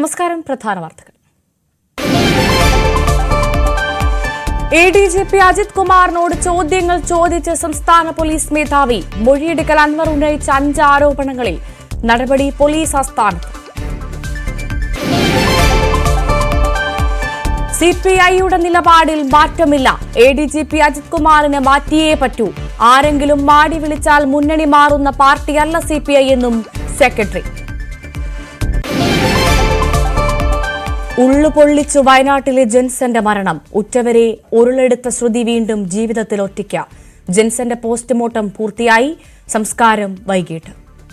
നമസ്കാരം പ്രധാന വാർത്തകൾ A D G P Ajith കുമാറിനോട് ചോദ്യങ്ങൾ ചോദിച്ച് സംസ്ഥാന പോലീസ് മേധാവി മൊഴിയെടുക്കൽ അൻവർ ഉന്നയിച്ച അഞ്ച് ആരോപണങ്ങളിൽ നടപടി പോലീസ് ആസ്ഥാനത്ത് സി പി ഐയുടെ നിലപാടിൽ മാറ്റമില്ല A D G P Ajith കുമാറിന് മാറ്റിയേ പറ്റൂ ആരെങ്കിലും മാടി വിളിച്ചാൽ മുന്നണി മാറുന്ന പാർട്ടിയല്ല സി പി ഐ എന്നും സെക്രട്ടറി ഉള്ളുപൊള്ളിച്ചു വയനാട്ടിലെ ജെൻസന്റെ മരണം ഉറ്റവരെ ഉരുളെടുത്ത ശ്രുതി വീണ്ടും ജീവിതത്തിൽ ഒറ്റയ്ക്ക ജെൻസന്റെ പോസ്റ്റ്മോർട്ടം പൂർത്തിയായി സംസ്കാരം വൈകിട്ട്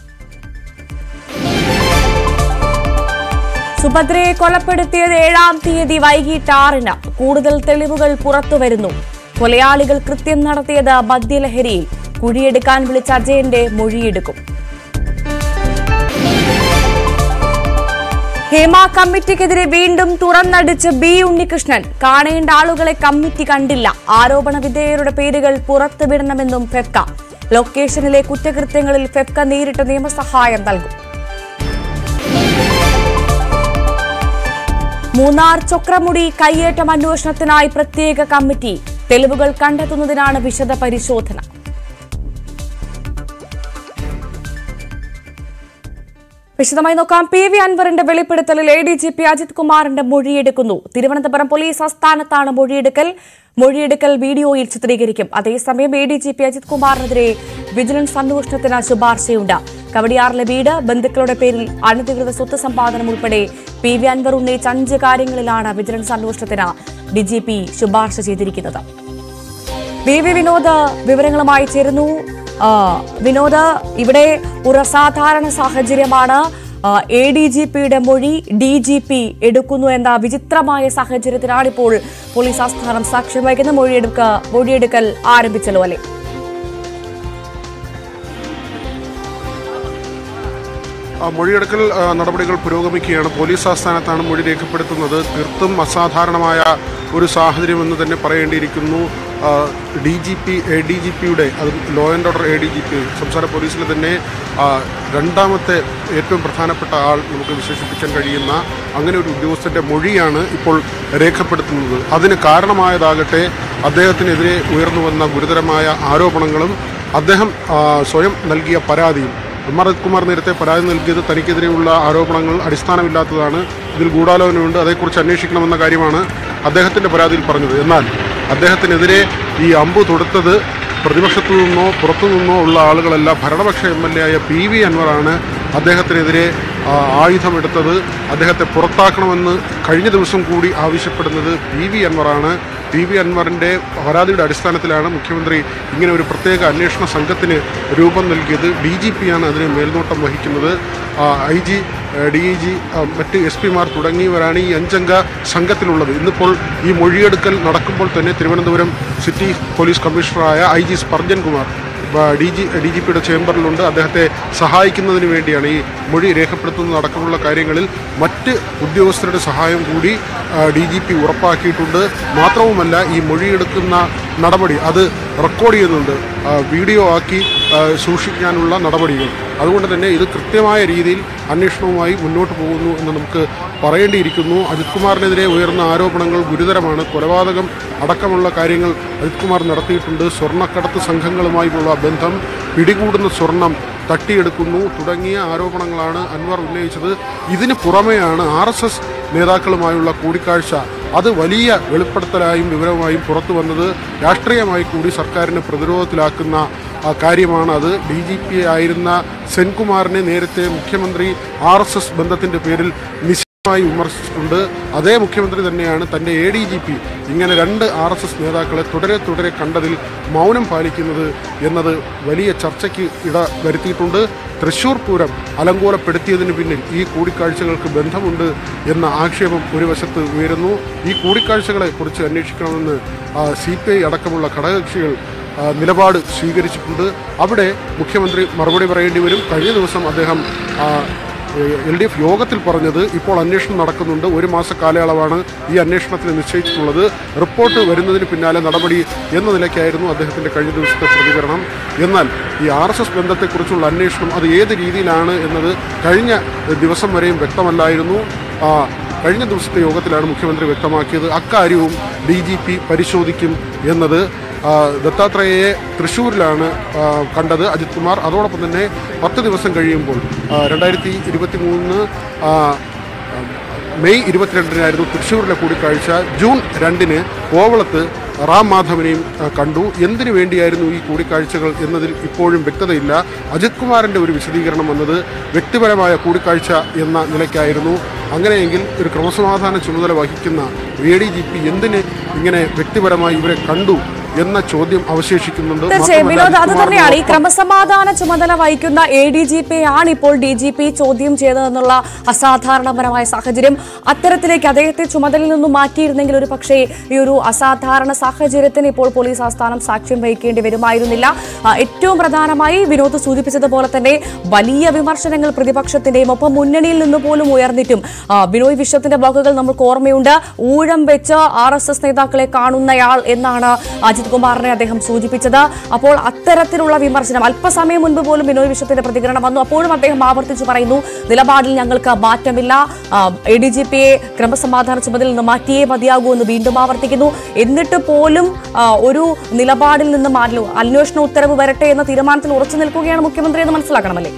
സുഭദ്രയെ കൊലപ്പെടുത്തിയത് ഏഴാം തീയതി വൈകിട്ട് ആറിന് കൂടുതൽ തെളിവുകൾ പുറത്തുവരുന്നു കൊലയാളികൾ കൃത്യം നടത്തിയത് മദ്യലഹരിയിൽ കുഴിയെടുക്കാൻ വിളിച്ച അജയന്റെ മൊഴിയെടുക്കും ഹേമ കമ്മിറ്റിക്കെതിരെ വീണ്ടും തുറന്നടിച്ച് ബി ഉണ്ണികൃഷ്ണൻ കാണേണ്ട ആളുകളെ കമ്മിറ്റി കണ്ടില്ല ആരോപണ വിധേയരുടെ പേരുകൾ പുറത്തുവിടണമെന്നും ഫെഫ്ക ലൊക്കേഷനിലെ കുറ്റകൃത്യങ്ങളിൽ ഫെഫ്ക നേരിട്ട് നിയമസഹായം നൽകും മൂന്നാർ ചൊക്രമുടി കയ്യേറ്റം അന്വേഷണത്തിനായി പ്രത്യേക കമ്മിറ്റി തെളിവുകൾ കണ്ടെത്തുന്നതിനാണ് വിശദ പരിശോധന വിശദമായി നോക്കാം പി വി അൻവറിന്റെ വെളിപ്പെടുത്തലിൽ A D G P Ajith കുമാറിന്റെ മൊഴിയെടുക്കുന്നു തിരുവനന്തപുരം പോലീസ് ആസ്ഥാനത്താണ് മൊഴിയെടുക്കൽ മൊഴിയെടുക്കൽ വീഡിയോയിൽ ചിത്രീകരിക്കും അതേസമയം A D G P Ajith കുമാറിനെതിരെ വിജിലൻസ് അന്വേഷണത്തിന് ശുപാർശയുണ്ട് കവടിയാറിലെ വീട് ബന്ധുക്കളുടെ പേരിൽ അനധികൃത സ്വത്ത് സമ്പാദനം ഉൾപ്പെടെ പി വി അൻവർ ഉന്നയിച്ച അഞ്ച് കാര്യങ്ങളിലാണ് വിജിലൻസ് അന്വേഷണത്തിന് ഡി ജി പി ശുപാർശ ചെയ്തിരിക്കുന്നത് വി വി വിനോദ് വിവരങ്ങളുമായി ചേരുന്നു ആ, വിനോദ് ഇവിടെ ഒരു അസാധാരണ സാഹചര്യമാണ് എ ഡി ജി പിയുടെ മൊഴി ഡി ജി പി എടുക്കുന്നു എന്ന വിചിത്രമായ സാഹചര്യത്തിലാണ് ഇപ്പോൾ പോലീസ് ആസ്ഥാനം സാക്ഷ്യം വഹിക്കുന്ന മൊഴിയെടുക്ക മൊഴിയെടുക്കൽ ആരംഭിച്ചല്ലോ അല്ലെ ആ, മൊഴിയെടുക്കൽ ആ, നടപടികൾ പുരോഗമിക്കുകയാണ് പോലീസ് ആസ്ഥാനത്താണ് മൊഴി രേഖപ്പെടുത്തുന്നത് തീർത്തും അസാധാരണമായ ഒരു സാഹചര്യമെന്ന് തന്നെ പറയേണ്ടിയിരിക്കുന്നു D G P A D G പിയുടെ അത് law and order A D G P സംസ്ഥാന പോലീസിലെ തന്നെ ആ, രണ്ടാമത്തെ ഏറ്റവും പ്രധാനപ്പെട്ട ആൾ നമുക്ക് വിശേഷിപ്പിക്കാൻ കഴിയുന്ന അങ്ങനെ ഒരു ഉദ്യോഗസ്ഥൻ്റെ മൊഴിയാണ് ഇപ്പോൾ രേഖപ്പെടുത്തുന്നത് അതിന് കാരണമായതാകട്ടെ അദ്ദേഹത്തിനെതിരെ ഉയർന്നു വന്ന ഗുരുതരമായ ആരോപണങ്ങളും അദ്ദേഹം ആ, സ്വയം നൽകിയ പരാതിയും എം ആർ കുമാർ നേരത്തെ പരാതി നൽകിയത് തനിക്കെതിരെയുള്ള ആരോപണങ്ങൾ അടിസ്ഥാനമില്ലാത്തതാണ് ഇതിൽ ഗൂഢാലോചനയുണ്ട് അതേക്കുറിച്ച് അന്വേഷിക്കണമെന്ന കാര്യമാണ് അദ്ദേഹത്തിൻ്റെ പരാതിയിൽ പറഞ്ഞത് എന്നാൽ അദ്ദേഹത്തിനെതിരെ ഈ അമ്പ് തൊടുത്തത് പ്രതിപക്ഷത്തു നിന്നോ പുറത്തു നിന്നോ ഉള്ള ആളുകളല്ല ഭരണപക്ഷ എം എൽ എ ആയ പി വി അൻവറാണ് അദ്ദേഹത്തിനെതിരെ ആ, ആയുധമെടുത്തത് അദ്ദേഹത്തെ പുറത്താക്കണമെന്ന് കഴിഞ്ഞ ദിവസം കൂടി ആവശ്യപ്പെടുന്നത് പി വി അൻവറാണ് പി വി അൻവറിൻ്റെ പരാതിയുടെ അടിസ്ഥാനത്തിലാണ് മുഖ്യമന്ത്രി ഇങ്ങനെ ഒരു പ്രത്യേക അന്വേഷണ സംഘത്തിന് രൂപം നൽകിയത് ഡി ജി പിയാണ് അതിന് മേൽനോട്ടം വഹിക്കുന്നത് I G D I G മറ്റ് എസ് പിമാർ തുടങ്ങിയവരാണ് ഈ അഞ്ചംഗ സംഘത്തിലുള്ളത് ഇന്നിപ്പോൾ ഈ മൊഴിയെടുക്കൽ നടക്കുമ്പോൾ തന്നെ തിരുവനന്തപുരം സിറ്റി പോലീസ് കമ്മീഷണറായ I G Sparjan Kumar D G D G പിയുടെ ചേംബറിലുണ്ട് അദ്ദേഹത്തെ സഹായിക്കുന്നതിന് വേണ്ടിയാണ് ഈ മൊഴി രേഖപ്പെടുത്തുന്നത് അടക്കമുള്ള കാര്യങ്ങളിൽ മറ്റ് ഉദ്യോഗസ്ഥരുടെ സഹായം കൂടി ഡി ജി പി ഉറപ്പാക്കിയിട്ടുണ്ട് മാത്രവുമല്ല ഈ മൊഴിയെടുക്കുന്ന നടപടി അത് റെക്കോർഡ് ചെയ്യുന്നുണ്ട് ആ, വീഡിയോ ആക്കി ആ, സൂക്ഷിക്കാനുള്ള നടപടികൾ അതുകൊണ്ട് തന്നെ ഇത് കൃത്യമായ രീതിയിൽ അന്വേഷണവുമായി മുന്നോട്ട് പോകുന്നു എന്ന് നമുക്ക് പറയേണ്ടിയിരിക്കുന്നു അജിത് കുമാറിനെതിരെ ഉയർന്ന ആരോപണങ്ങൾ ഗുരുതരമാണ് കൊലപാതകം അടക്കമുള്ള കാര്യങ്ങൾ അജിത് കുമാർ നടത്തിയിട്ടുണ്ട് സ്വർണ്ണക്കടത്ത് സംഘങ്ങളുമായുള്ള ബന്ധം പിടികൂടുന്ന സ്വർണം തട്ടിയെടുക്കുന്നു തുടങ്ങിയ ആരോപണങ്ങളാണ് അൻവർ ഉന്നയിച്ചത് ഇതിന് പുറമെയാണ് ആർ എസ് എസ് നേതാക്കളുമായുള്ള കൂടിക്കാഴ്ച അത് വലിയ വെളിപ്പെടുത്തലായും വിവരമായും പുറത്തു വന്നത് രാഷ്ട്രീയമായി കൂടി സർക്കാരിനെ പ്രതിരോധത്തിലാക്കുന്ന ആ, കാര്യമാണ് അത് ഡി ജി പി ആയിരുന്ന സെൻകുമാറിനെ നേരത്തെ മുഖ്യമന്ത്രി ആർ എസ് എസ് ബന്ധത്തിൻ്റെ പേരിൽ നിശ്ചയമായി വിമർശിച്ചിട്ടുണ്ട് അതേ മുഖ്യമന്ത്രി തന്നെയാണ് തൻ്റെ എ ഡി ജി പി ഇങ്ങനെ രണ്ട് ആർ എസ് എസ് നേതാക്കളെ തുടരെ തുടരെ കണ്ടതിൽ മൗനം പാലിക്കുന്നത് എന്നത് വലിയ ചർച്ചയ്ക്ക് ഇട വരുത്തിയിട്ടുണ്ട് തൃശൂർ പൂരം അലങ്കോലപ്പെടുത്തിയതിന് പിന്നിൽ ഈ കൂടിക്കാഴ്ചകൾക്ക് ബന്ധമുണ്ട് എന്ന ആക്ഷേപം ഒരു വശത്ത് ഉയരുന്നു ഈ കൂടിക്കാഴ്ചകളെ കുറിച്ച് അന്വേഷിക്കണമെന്ന് സി പി ഐ അടക്കമുള്ള ഘടകകക്ഷികൾ ആ, നിലപാട് സ്വീകരിച്ചിട്ടുണ്ട് അവിടെ മുഖ്യമന്ത്രി മറുപടി പറയേണ്ടി വരും കഴിഞ്ഞ ദിവസം അദ്ദേഹം ആ, എൽ ഡി എഫ് യോഗത്തിൽ പറഞ്ഞത് ഇപ്പോൾ അന്വേഷണം നടക്കുന്നുണ്ട് ഒരു മാസ കാലയളവാണ് ഈ അന്വേഷണത്തിന് നിശ്ചയിച്ചിട്ടുള്ളത് റിപ്പോർട്ട് വരുന്നതിന് പിന്നാലെ നടപടി എന്ന നിലയ്ക്കായിരുന്നു അദ്ദേഹത്തിൻ്റെ കഴിഞ്ഞ ദിവസത്തെ പ്രതികരണം എന്നാൽ ഈ ആർ എസ് എസ് ബന്ധത്തെക്കുറിച്ചുള്ള അന്വേഷണം അത് ഏത് രീതിയിലാണ് എന്നത് കഴിഞ്ഞ ദിവസം വരെയും വ്യക്തമല്ലായിരുന്നു ആ, കഴിഞ്ഞ ദിവസത്തെ യോഗത്തിലാണ് മുഖ്യമന്ത്രി വ്യക്തമാക്കിയത് അക്കാര്യവും ഡി ജി പി പരിശോധിക്കും എന്നത് ആ, ദത്താത്രേയയെ തൃശ്ശൂരിലാണ് ആ, കണ്ടത് അജിത് കുമാർ അതോടൊപ്പം തന്നെ പത്ത് ദിവസം കഴിയുമ്പോൾ രണ്ടായിരത്തി ഇരുപത്തി മൂന്ന് മെയ് ഇരുപത്തിരണ്ടിനായിരുന്നു തൃശ്ശൂരിലെ കൂടിക്കാഴ്ച ജൂൺ രണ്ടിന് കോവളത്ത് റാം മാധവനെയും ആ, കണ്ടു എന്തിനു വേണ്ടിയായിരുന്നു ഈ കൂടിക്കാഴ്ചകൾ എന്നതിൽ ഇപ്പോഴും വ്യക്തതയില്ല അജിത് കുമാറിൻ്റെ ഒരു വിശദീകരണം വന്നത് വ്യക്തിപരമായ കൂടിക്കാഴ്ച എന്ന നിലയ്ക്കായിരുന്നു അങ്ങനെയെങ്കിൽ ഒരു ക്രമസമാധാന ചുമതല വഹിക്കുന്ന എ ഡി ജി പി എന്തിന് ഇങ്ങനെ വ്യക്തിപരമായി ഇവരെ കണ്ടു എന്ന ചോദ്യം അവശേഷിക്കുന്നുണ്ട് തീർച്ചയായും മാത്രമല്ല വിനോദ് അത് അജിത് തന്നെയാണ് ഈ കുമാറിനോടൊപ്പം ക്രമസമാധാന ചുമതല വഹിക്കുന്ന എ ഡി ജി പി ആണ് ഇപ്പോൾ ഡി ജി പി ചോദ്യം ചെയ്തതെന്നുള്ള അസാധാരണപരമായ സാഹചര്യം അത്തരത്തിലേക്ക് അദ്ദേഹത്തെ ചുമതലയിൽ നിന്നും മാറ്റിയിരുന്നെങ്കിൽ ഒരു പക്ഷേ ഈ ഒരു അസാധാരണ സാഹചര്യത്തിന് ഇപ്പോൾ പോലീസ് ആസ്ഥാനം സാക്ഷ്യം വഹിക്കേണ്ടി വരുമായിരുന്നില്ല ആ, ഏറ്റവും പ്രധാനമായി വിനോദ് സൂചിപ്പിച്ചതുപോലെ തന്നെ വലിയ വിമർശനങ്ങൾ പ്രതിപക്ഷത്തിന്റെയും ഒപ്പം മുന്നണിയിൽ നിന്ന് പോലും ഉയർന്നിട്ടും ആ, ബിനോയ് വിശ്വത്തിന്റെ വാക്കുകൾ നമുക്ക് ഓർമ്മയുണ്ട് ഊഴം വെച്ച് ആർ എസ് എസ് നേതാക്കളെ കാണുന്നയാൾ എന്നാണ് അജിത് കുമാറിനെ അദ്ദേഹം സൂചിപ്പിച്ചത് അപ്പോൾ അത്തരത്തിലുള്ള വിമർശനം അല്പസമയം മുൻപ് പോലും ബിനോയ് വിശ്വത്തിന്റെ പ്രതികരണം വന്നു അപ്പോഴും അദ്ദേഹം ആവർത്തിച്ചു പറയുന്നു നിലപാടിൽ ഞങ്ങൾക്ക് മാറ്റമില്ല എ ഡി ജി പിയെ ക്രമസമാധാന ചുമതലയിൽ നിന്ന് മാറ്റിയേ മതിയാകൂ എന്ന് വീണ്ടും ആവർത്തിക്കുന്നു എന്നിട്ട് പോലും ആ, ഒരു നിലപാടിൽ നിന്ന് മാറില്ല അന്വേഷണ ഉത്തരവ് വരട്ടെ എന്ന തീരുമാനത്തിൽ ഉറച്ചു നിൽക്കുകയാണ് മുഖ്യമന്ത്രി എന്ന് മനസ്സിലാക്കണമല്ലേ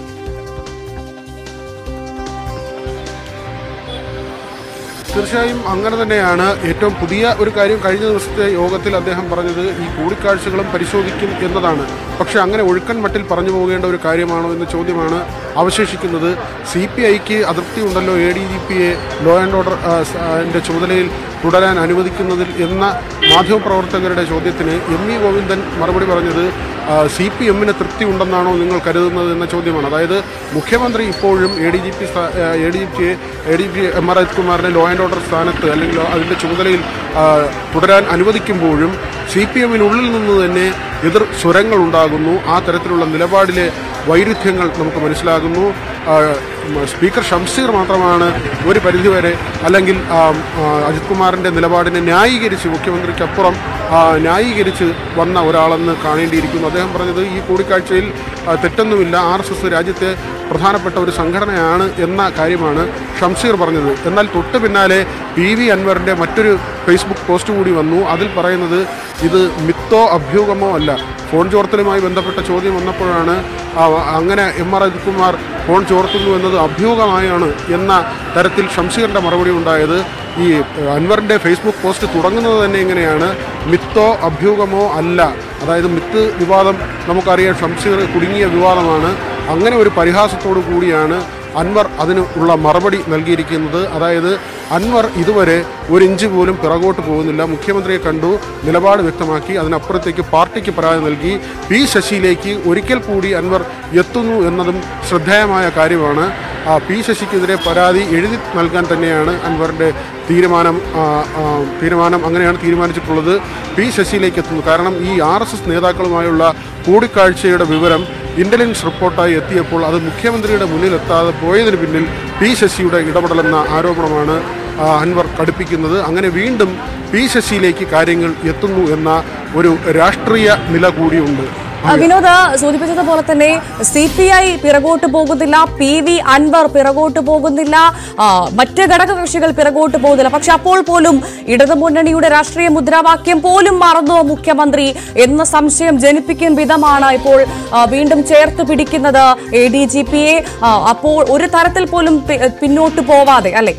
തീർച്ചയായും അങ്ങനെ തന്നെയാണ് ഏറ്റവും പുതിയ ഒരു കാര്യം കഴിഞ്ഞ ദിവസത്തെ യോഗത്തിൽ അദ്ദേഹം പറഞ്ഞത് ഈ കൂടിക്കാഴ്ചകളും പരിശോധിക്കും എന്നതാണ് പക്ഷേ അങ്ങനെ ഒഴുക്കൻ മട്ടിൽ പറഞ്ഞു പോകേണ്ട ഒരു കാര്യമാണോ എന്ന ചോദ്യമാണ് അവശേഷിക്കുന്നത് സി പി ഐക്ക് അതൃപ്തി ഉണ്ടല്ലോ എ ഡി ജി പിയെ ലോ ആൻഡ് ഓർഡർ ൻ്റെ ചുമതലയിൽ തുടരാൻ അനുവദിക്കുന്നതിൽ എന്ന മാധ്യമപ്രവർത്തകരുടെ ചോദ്യത്തിന് എം വി ഗോവിന്ദൻ മറുപടി പറഞ്ഞത് സി പി എമ്മിന് തൃപ്തി ഉണ്ടെന്നാണോ നിങ്ങൾ കരുതുന്നത് എന്ന ചോദ്യമാണ് അതായത് മുഖ്യമന്ത്രി ഇപ്പോഴും A D G P A D G പിയെ A D G M R അജിത്കുമാറിനെ ലോ ആൻഡ് ഓർഡർ സ്ഥാനത്ത് അല്ലെങ്കിൽ അതിൻ്റെ ചുമതലയിൽ ആ, തുടരാൻ അനുവദിക്കുമ്പോഴും സി പി എമ്മിനുള്ളിൽ നിന്ന് തന്നെ എതിർ സ്വരങ്ങൾ ഉണ്ടാകുന്നു ആ തരത്തിലുള്ള നിലപാടിലെ വൈരുദ്ധ്യങ്ങൾ നമുക്ക് മനസ്സിലാകുന്നു ആ, ഉം, സ്പീക്കർ ഷംസീർ മാത്രമാണ് ഒരു പരിധിവരെ അല്ലെങ്കിൽ ആ, ആ, അജിത് കുമാറിൻ്റെ നിലപാടിനെ ന്യായീകരിച്ച് മുഖ്യമന്ത്രിക്കപ്പുറം ആ, ന്യായീകരിച്ച് വന്ന ഒരാളെന്ന് കാണേണ്ടിയിരിക്കുന്നു അദ്ദേഹം പറഞ്ഞത് ഈ കൂടിക്കാഴ്ചയിൽ ആ, തെറ്റൊന്നുമില്ല ആർ എസ് എസ് രാജ്യത്തെ പ്രധാനപ്പെട്ട ഒരു സംഘടനയാണ് എന്ന കാര്യമാണ് ഷംസീർ പറഞ്ഞത് എന്നാൽ തൊട്ട് പിന്നാലെ പി വി അൻവറിൻ്റെ മറ്റൊരു ഫേസ്ബുക്ക് പോസ്റ്റ് കൂടി വന്നു അതിൽ പറയുന്നത് ഇത് മിത്തോ അഭ്യൂഹമോ അല്ല ഫോൺ ചോർത്തലുമായി ബന്ധപ്പെട്ട ചോദ്യം വന്നപ്പോഴാണ് ആ, അങ്ങനെ M R Ajith Kumar phone ചോർത്തുന്നു എന്നത് അഭ്യൂഹമായാണ് എന്ന തരത്തിൽ ഷംസീറിൻ്റെ മറുപടി ഉണ്ടായത് ഈ ഏഹ്, അൻവറിൻ്റെ ഫേസ്ബുക്ക് പോസ്റ്റ് തുടങ്ങുന്നത് തന്നെ ഇങ്ങനെയാണ് മിത്തോ അഭ്യൂഹമോ അല്ല അതായത് മിത്ത് വിവാദം നമുക്കറിയാം ഷംസീർ കുടുങ്ങിയ വിവാദമാണ് അങ്ങനെ ഒരു പരിഹാസത്തോടു കൂടിയാണ് അൻവർ അതിന് ഉള്ള മറുപടി നൽകിയിരിക്കുന്നത് അതായത് അൻവർ ഇതുവരെ ഒരു ഇഞ്ച് പോലും പിറകോട്ട് പോകുന്നില്ല മുഖ്യമന്ത്രിയെ കണ്ടു നിലപാട് വ്യക്തമാക്കി അതിനപ്പുറത്തേക്ക് പാർട്ടിക്ക് പരാതി നൽകി പി ശശിയിലേക്ക് ഒരിക്കൽ കൂടി അൻവർ എത്തുന്നു എന്നതും ശ്രദ്ധേയമായ കാര്യമാണ് ആ, പി ശശിക്കെതിരെ പരാതി എഴുതി നൽകാൻ തന്നെയാണ് അൻവറിൻ്റെ തീരുമാനം ആ, ആ, തീരുമാനം അങ്ങനെയാണ് തീരുമാനിച്ചിട്ടുള്ളത് പി ശശിയിലേക്ക് എത്തുന്നു കാരണം ഈ ആർ എസ് എസ് നേതാക്കളുമായുള്ള കൂടിക്കാഴ്ചയുടെ വിവരം ഇന്റലിജൻസ് റിപ്പോർട്ടായി എത്തിയപ്പോൾ അത് മുഖ്യമന്ത്രിയുടെ മുന്നിൽ എത്താതെ പോയതിന് പിന്നിൽ പി ശശിയുടെ ഇടപെടലെന്ന ആരോപണമാണ് ആ, അൻവർ കടുപ്പിക്കുന്നത് അങ്ങനെ വീണ്ടും പി ശശിയിലേക്ക് കാര്യങ്ങൾ എത്തുന്നു എന്ന ഒരു രാഷ്ട്രീയ നില കൂടിയുണ്ട് ആ, വിനോദ് സൂചിപ്പിച്ചതുപോലെ തന്നെ സി പി ഐ പിറകോട്ട് പോകുന്നില്ല പി വി അൻവർ പിറകോട്ട് പോകുന്നില്ല ആ, മറ്റ് ഘടകകക്ഷികൾ പിറകോട്ട് പോകുന്നില്ല പക്ഷെ അപ്പോൾ പോലും ഇടതുമുന്നണിയുടെ രാഷ്ട്രീയ മുദ്രാവാക്യം പോലും മറന്നോ മുഖ്യമന്ത്രി എന്ന സംശയം ജനിപ്പിക്കും വിധമാണ് ഇപ്പോൾ ആ, വീണ്ടും ചേർത്ത് പിടിക്കുന്നത് എ ഡി ജി പിയെ അപ്പോൾ ഒരു തരത്തിൽ പോലും പി- പിന്നോട്ട് പോവാതെ അല്ലെ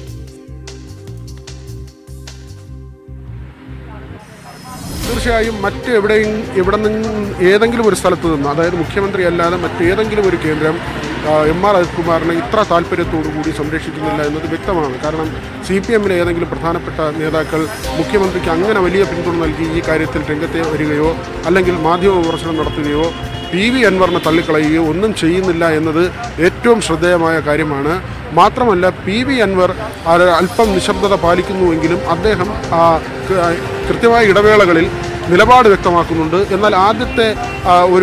തീർച്ചയായും മറ്റ് എവിടെയും എവിടെ നിന്നും ഏതെങ്കിലും ഒരു സ്ഥലത്ത് നിന്ന് അതായത് മുഖ്യമന്ത്രി അല്ലാതെ മറ്റേതെങ്കിലും ഒരു കേന്ദ്രം ആ, എം ആർ അജിത്കുമാറിനെ ഇത്ര താല്പര്യത്തോടു കൂടി സംരക്ഷിക്കുന്നില്ല എന്നത് വ്യക്തമാണ് കാരണം സി പി എമ്മിലെ ഏതെങ്കിലും പ്രധാനപ്പെട്ട നേതാക്കൾ മുഖ്യമന്ത്രിക്ക് അങ്ങനെ വലിയ പിന്തുണ നൽകി ഈ കാര്യത്തിൽ രംഗത്തെ വരികയോ അല്ലെങ്കിൽ മാധ്യമ വിമർശനം നടത്തുകയോ പി വി അൻവറിനെ തള്ളിക്കളയുകയോ ഒന്നും ചെയ്യുന്നില്ല എന്നത് ഏറ്റവും ശ്രദ്ധേയമായ കാര്യമാണ് മാത്രമല്ല പി വി അൻവർ ആ- അല്പം നിശബ്ദത പാലിക്കുന്നുവെങ്കിലും അദ്ദേഹം ആ, ക- കൃത്യമായ ഇടവേളകളിൽ നിലപാട് വ്യക്തമാക്കുന്നുണ്ട് എന്നാൽ ആദ്യത്തെ ആ, ഒരു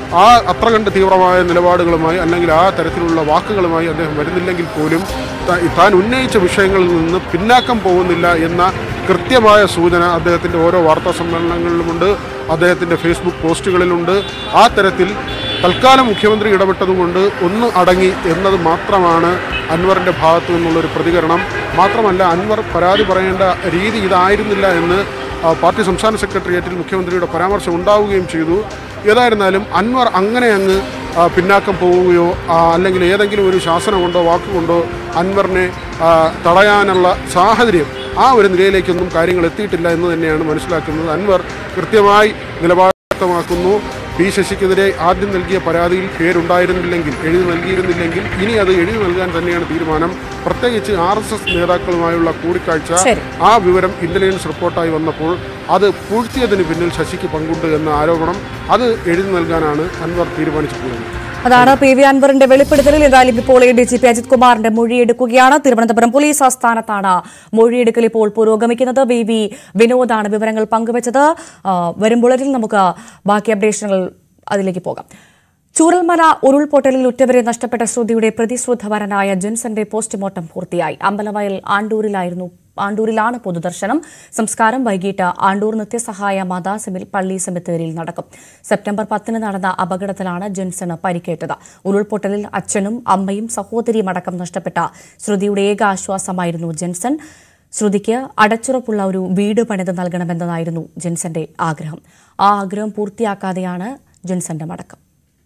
ആ അത്ര കണ്ട് തീവ്രമായ നിലപാടുകളുമായി അല്ലെങ്കിൽ ആ തരത്തിലുള്ള വാക്കുകളുമായി അദ്ദേഹം വരുന്നില്ലെങ്കിൽ പോലും ത- താൻ ഉന്നയിച്ച വിഷയങ്ങളിൽ നിന്ന് പിന്നാക്കം പോകുന്നില്ല എന്ന കൃത്യമായ സൂചന അദ്ദേഹത്തിൻ്റെ ഓരോ വാർത്താ സമ്മേളനങ്ങളിലുമുണ്ട് അദ്ദേഹത്തിൻ്റെ ഫേസ്ബുക്ക് പോസ്റ്റുകളിലുണ്ട് ആ തരത്തിൽ തൽക്കാലം മുഖ്യമന്ത്രി ഇടപെട്ടതുകൊണ്ട് ഒന്ന് അടങ്ങി എന്നത് മാത്രമാണ് അൻവറിൻ്റെ ഭാഗത്തു നിന്നുള്ളൊരു പ്രതികരണം മാത്രമല്ല അൻവർ പരാതി പറയേണ്ട രീതി ഇതായിരുന്നില്ല എന്ന് ആ, പാർട്ടി സംസ്ഥാന സെക്രട്ടേറിയറ്റിൽ മുഖ്യമന്ത്രിയുടെ പരാമർശം ഉണ്ടാവുകയും ചെയ്തു ഏതായിരുന്നാലും അൻവർ അങ്ങനെ അങ്ങ് ആ, പിന്നാക്കം പോവുകയോ ആ, അല്ലെങ്കിൽ ഏതെങ്കിലും ഒരു ശാസനം കൊണ്ടോ വാക്കുകൊണ്ടോ അൻവറിനെ ആ, തടയാനുള്ള സാഹചര്യം ആ ഒരു നിലയിലേക്കൊന്നും കാര്യങ്ങൾ എത്തിയിട്ടില്ല എന്ന് തന്നെയാണ് മനസ്സിലാക്കുന്നത് അൻവർ കൃത്യമായി നിലപാട് വ്യക്തമാക്കുന്നു പി ശശിക്കെതിരെ ആദ്യം നൽകിയ പരാതിയിൽ പേരുണ്ടായിരുന്നില്ലെങ്കിൽ എഴുതി നൽകിയിരുന്നില്ലെങ്കിൽ ഇനി അത് എഴുതി നൽകാൻ തന്നെയാണ് തീരുമാനം പ്രത്യേകിച്ച് ആർ എസ് എസ് നേതാക്കളുമായുള്ള കൂടിക്കാഴ്ച ശരി. ആ വിവരം ഇന്റലിജൻസ് റിപ്പോർട്ടായി വന്നപ്പോൾ അത് പൂഴ്ത്തിയതിന് പിന്നിൽ ശശിക്ക് പങ്കുണ്ട് എന്ന ആരോപണം അത് എഴുതി നൽകാനാണ് അൻവർ തീരുമാനിച്ചിട്ടുള്ളത് അതാണ് പി വി അൻവറിന്റെ വെളിപ്പെടുത്തലിൽ ഏതായാലും ഇപ്പോൾ A D G P Ajith കുമാറിന്റെ മൊഴിയെടുക്കുകയാണ് തിരുവനന്തപുരം പോലീസ് ആസ്ഥാനത്താണ് മൊഴിയെടുക്കൽ ഇപ്പോൾ പുരോഗമിക്കുന്നത് വി വി വിനോദാണ് വിവരങ്ങൾ പങ്കുവച്ചത് ആ, വരും ബുള്ളറ്റിൽ നമുക്ക് ബാക്കി അപ്ഡേഷനുകൾ അതിലേക്ക് പോകാം ചൂരൽമല ഉരുൾപൊട്ടലിൽ ഉറ്റവരെ നഷ്ടപ്പെട്ട ശ്രുതിയുടെ പ്രതിശ്രുതവരനായ ജെൻസന്റെ പോസ്റ്റ്മോർട്ടം പൂർത്തിയായി അമ്പലവയൽ ആണ്ടൂരിലായിരുന്നു ആണ്ടൂരിലാണ് പൊതുദർശനം സംസ്കാരം വൈകിട്ട് ആണ്ടൂർ നിത്യസഹായ മാതാ സെമിൽ പള്ളി സെമിത്തേരിയിൽ നടക്കും സെപ്റ്റംബർ പത്തിന് നടന്ന അപകടത്തിലാണ് ജെൻസണ് പരിക്കേറ്റത് ഉരുൾപൊട്ടലിൽ അച്ഛനും അമ്മയും സഹോദരിയും അടക്കം നഷ്ടപ്പെട്ട ശ്രുതിയുടെ ഏക ആശ്വാസമായിരുന്നു ജെൻസൺ ശ്രുതിക്ക് അടച്ചുറപ്പുള്ള ഒരു വീട് പണിത് നൽകണമെന്നതായിരുന്നു ജെൻസന്റെ ആഗ്രഹം ആ ആഗ്രഹം പൂർത്തിയാക്കാതെയാണ് ജെൻസന്റെ മടക്കം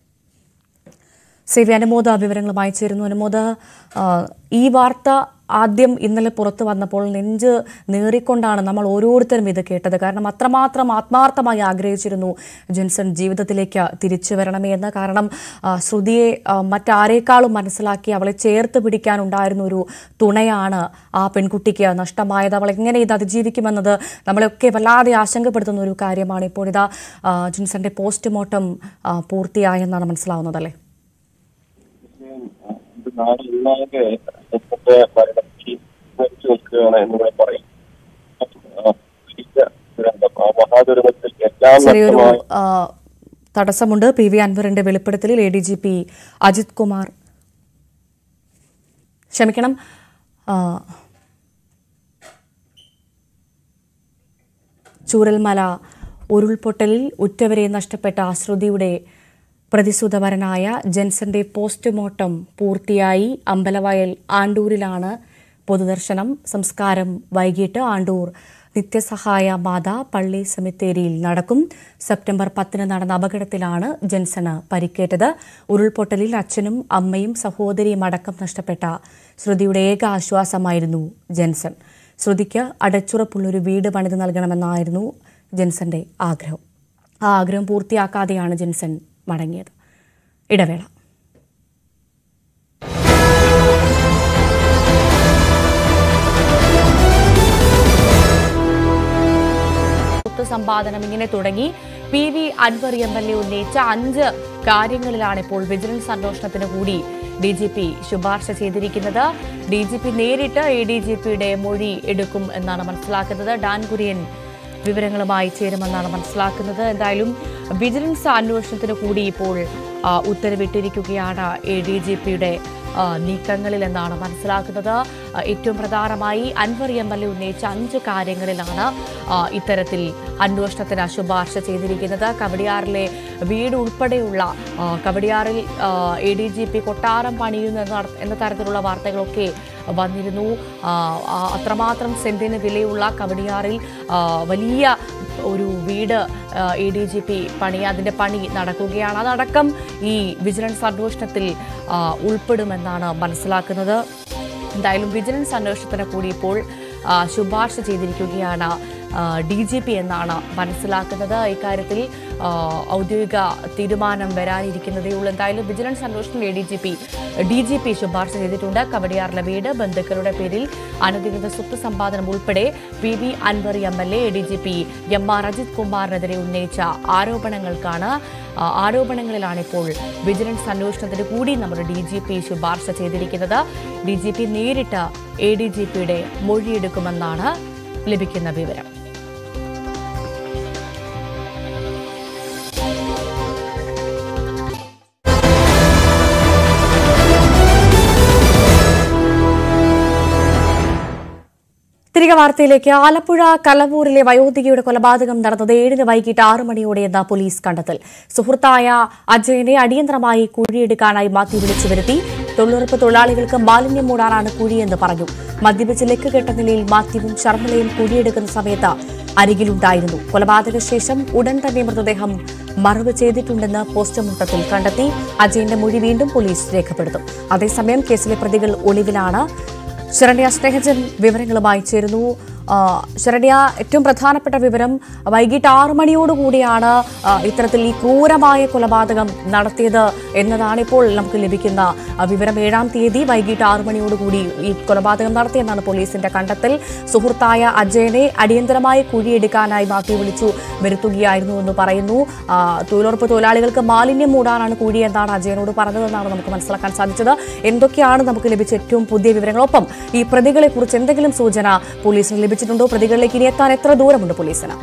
സി വി അനുമോദ വിവരങ്ങളുമായി ചേരുന്നു അനുമോദ ആ, ഈ വാർത്ത ആദ്യം ഇന്നലെ പുറത്തു വന്നപ്പോൾ നെഞ്ച് നേറിക്കൊണ്ടാണ് നമ്മൾ ഓരോരുത്തരും ഇത് കേട്ടത് കാരണം അത്രമാത്രം ആത്മാർത്ഥമായി ആഗ്രഹിച്ചിരുന്നു ജെൻസൺ ജീവിതത്തിലേക്ക് തിരിച്ചു വരണമേ എന്ന് കാരണം ആ, ശ്രുതിയെ ആ, മറ്റാരേക്കാളും മനസ്സിലാക്കി അവളെ ചേർത്ത് പിടിക്കാനുണ്ടായിരുന്ന ഒരു തുണയാണ് ആ പെൺകുട്ടിക്ക് നഷ്ടമായത് അവൾ എങ്ങനെ ഇത് അതിജീവിക്കുമെന്നത് നമ്മളെയൊക്കെ വല്ലാതെ ആശങ്കപ്പെടുത്തുന്ന ഒരു കാര്യമാണ് ഇപ്പോൾ ഇതാ ആ, ജിൻസന്റെ പോസ്റ്റ്മോർട്ടം ആ, പൂർത്തിയായെന്നാണ് മനസ്സിലാവുന്നത് അല്ലേ ഇത് നാടില്ലാതെ ജനത്തിന്റെ മരണത്തിൽ മരിച്ചു നിൽക്കുകയാണ് എന്ന് വേണം പറയും ആ, വലിയ ദുരന്തം ആ മഹാദുരന്തത്തിൽ എല്ലാം ചെറിയൊരു നഷ്ടമായി ആ, തടസ്സമുണ്ട് പി വി അൻവറിന്റെ വെളിപ്പെടുത്തലിൽ A D G P Ajith Kumar ക്ഷമിക്കണം ആ, ചൂരൽമല ഉരുൾപൊട്ടലിൽ ഉറ്റവരെ നഷ്ടപ്പെട്ട ശ്രുതിയുടെ പ്രതിസുതവരനായ ജെൻസന്റെ പോസ്റ്റ്മോർട്ടം പൂർത്തിയായി അമ്പലവയൽ ആണ്ടൂരിലാണ് പൊതുദർശനം സംസ്കാരം വൈകിട്ട് ആണ്ടൂർ നിത്യസഹായ മാതാ പള്ളി സെമിത്തേരിയിൽ നടക്കും സെപ്റ്റംബർ പത്തിന് നടന്ന അപകടത്തിലാണ് ജെൻസണ് പരിക്കേറ്റത് ഉരുൾപൊട്ടലിൽ അച്ഛനും അമ്മയും സഹോദരിയും അടക്കം നഷ്ടപ്പെട്ട ശ്രുതിയുടെ ഏക ആശ്വാസമായിരുന്നു ജെൻസൺ ശ്രുതിക്ക് അടച്ചുറപ്പുള്ളൊരു വീട് പണിത് നൽകണമെന്നായിരുന്നു ജെൻസന്റെ ആഗ്രഹം ആ ആഗ്രഹം പൂർത്തിയാക്കാതെയാണ് ജെൻസൺ മടങ്ങിയത് ഇടവേള സ്വത്ത് സമ്പാദനം ഇങ്ങനെ തുടങ്ങി P V Anwar M L A ഉന്നയിച്ച അഞ്ച് കാര്യങ്ങളിലാണ് ഇപ്പോൾ വിജിലൻസ് അന്വേഷണത്തിന് കൂടി ഡി ജി പി ശുപാർശ ചെയ്തിരിക്കുന്നത് ഡി ജി പി നേരിട്ട് എ ഡി ജി പിയുടെ മൊഴി എടുക്കും എന്നാണ് മനസ്സിലാക്കുന്നത് ഡാൻ കുര്യൻ വിവരങ്ങളുമായി ചേരുമെന്നാണ് മനസ്സിലാക്കുന്നത് എന്തായാലും വിജിലൻസ് അന്വേഷണത്തിന് കൂടി ഇപ്പോൾ ആ, ഉത്തരവിട്ടിരിക്കുകയാണ് എ ഡി ജി പിയുടെ നീക്കങ്ങളിൽ എന്നാണ് മനസ്സിലാക്കുന്നത് ആ, ഏറ്റവും പ്രധാനമായി അൻവർ എം എൽ എ ഉന്നയിച്ച അഞ്ച് കാര്യങ്ങളിലാണ് ആ, ഇത്തരത്തിൽ അന്വേഷണത്തിന് ശുപാർശ ചെയ്തിരിക്കുന്നത് കവടിയാറിലെ വീട് ഉൾപ്പെടെയുള്ള ആ, കവടിയാറിൽ എ ഡി ജി പി കൊട്ടാരം പണിയുന്നു എന്ന എന്ന തരത്തിലുള്ള വാർത്തകളൊക്കെ വന്നിരുന്നു ആ, ആ, അത്രമാത്രം സെന്റിന് വിലയുള്ള കവടിയാറിൽ ആ, വലിയ ഒരു വീട് എ ഡി ജി പി പണി അതിന്റെ പണി നടക്കുകയാണ് അതടക്കം ഈ വിജിലൻസ് അന്വേഷണത്തിൽ ആ, ഉൾപ്പെടുമെന്നാണ് മനസ്സിലാക്കുന്നത് എന്തായാലും വിജിലൻസ് അന്വേഷണത്തിന് കൂടി ഇപ്പോൾ ആ, ശുപാർശ ചെയ്തിരിക്കുകയാണ് ഡി ജി പി എന്നാണ് മനസ്സിലാക്കുന്നത് ഇക്കാര്യത്തിൽ ആ, ഔദ്യോഗിക തീരുമാനം വരാനിരിക്കുന്നതേ ഉള്ളൂ എന്തായാലും വിജിലൻസ് അന്വേഷണം A D G P D G P ശുപാർശ ചെയ്തിട്ടുണ്ട് കവടിയാറിലെ വീട് ബന്ധുക്കളുടെ പേരിൽ അനധികൃത സ്വത്ത് സമ്പാദനം ഉൾപ്പെടെ P V Anwar M L A D G P M R Ajith കുമാറിനെതിരെ ഉന്നയിച്ച ആരോപണങ്ങൾക്കാണ് ആ, ആരോപണങ്ങളിലാണ് ഇപ്പോൾ വിജിലൻസ് അന്വേഷണത്തിന് കൂടി നമ്മുടെ ഡി ജി പി ശുപാർശ ചെയ്തിരിക്കുന്നത് ഡി ജി പി നേരിട്ട് എ ഡി ജി പിയുടെ മൊഴിയെടുക്കുമെന്നാണ് ലഭിക്കുന്ന വിവരം തിരികെ വാർത്തയിലേക്ക് ആലപ്പുഴ കലവൂരിലെ വയോധികയുടെ കൊലപാതകം നടന്നത് ഏഴിന് വൈകിട്ട് ആറ് മണിയോടെയെന്ന പോലീസ് കണ്ടെത്തൽ സുഹൃത്തായ അജയനെ അടിയന്തരമായി കുഴിയെടുക്കാനായി മാറ്റി വിളിച്ചു വരുത്തി തൊഴിലുറപ്പ് തൊഴിലാളികൾക്ക് മാലിന്യം മൂടാനാണ് കുഴിയെന്ന് പറഞ്ഞു മദ്യപിച്ച് ലെക്ക് കെട്ട നിലയിൽ മാത്യുവും ശർമ്മലയും കുഴിയെടുക്കുന്ന സമയത്ത് അരികിലുണ്ടായിരുന്നു കൊലപാതക ശേഷം ഉടൻ തന്നെ മൃതദേഹം മറവ് ചെയ്തിട്ടുണ്ടെന്ന് പോസ്റ്റ്മോർട്ടത്തിൽ കണ്ടെത്തി അജയന്റെ മൊഴി വീണ്ടും പോലീസ് രേഖപ്പെടുത്തും അതേസമയം കേസിലെ പ്രതികൾ ഒളിവിലാണ് ശരണ്യ സ്നേഹജൻ വിവരങ്ങളുമായി ചേരുന്നു ആ, ശരണ്യ ഏറ്റവും പ്രധാനപ്പെട്ട വിവരം വൈകിട്ട് ആറു മണിയോടുകൂടിയാണ് ആ, ഇത്തരത്തിൽ ഈ ക്രൂരമായ കൊലപാതകം നടത്തിയത് എന്നതാണ് ഇപ്പോൾ നമുക്ക് ലഭിക്കുന്ന ആ, വിവരം ഏഴാം തീയതി വൈകിട്ട് ആറു മണിയോടുകൂടി ഈ കൊലപാതകം നടത്തിയെന്നാണ് പോലീസിന്റെ കണ്ടെത്തൽ സുഹൃത്തായ അജയനെ അടിയന്തരമായി കുഴിയെടുക്കാനായി മാറ്റി വിളിച്ചു വരുത്തുകയായിരുന്നു എന്ന് പറയുന്നു ആ, തൊഴിലുറപ്പ് തൊഴിലാളികൾക്ക് മാലിന്യം മൂടാനാണ് കുഴി എന്നാണ് അജയനോട് പറഞ്ഞതെന്നാണ് നമുക്ക് മനസ്സിലാക്കാൻ സാധിച്ചത് എന്തൊക്കെയാണ് നമുക്ക് ലഭിച്ച ഏറ്റവും പുതിയ വിവരങ്ങൾ ഒപ്പം ഈ പ്രതികളെ കുറിച്ച് എന്തെങ്കിലും സൂചന പോലീസിന് ലഭിച്ചിട്ടുണ്ടോ പ്രതികളിലേക്ക് ഇനി എത്താൻ എത്ര ദൂരമുണ്ട് പോലീസിന്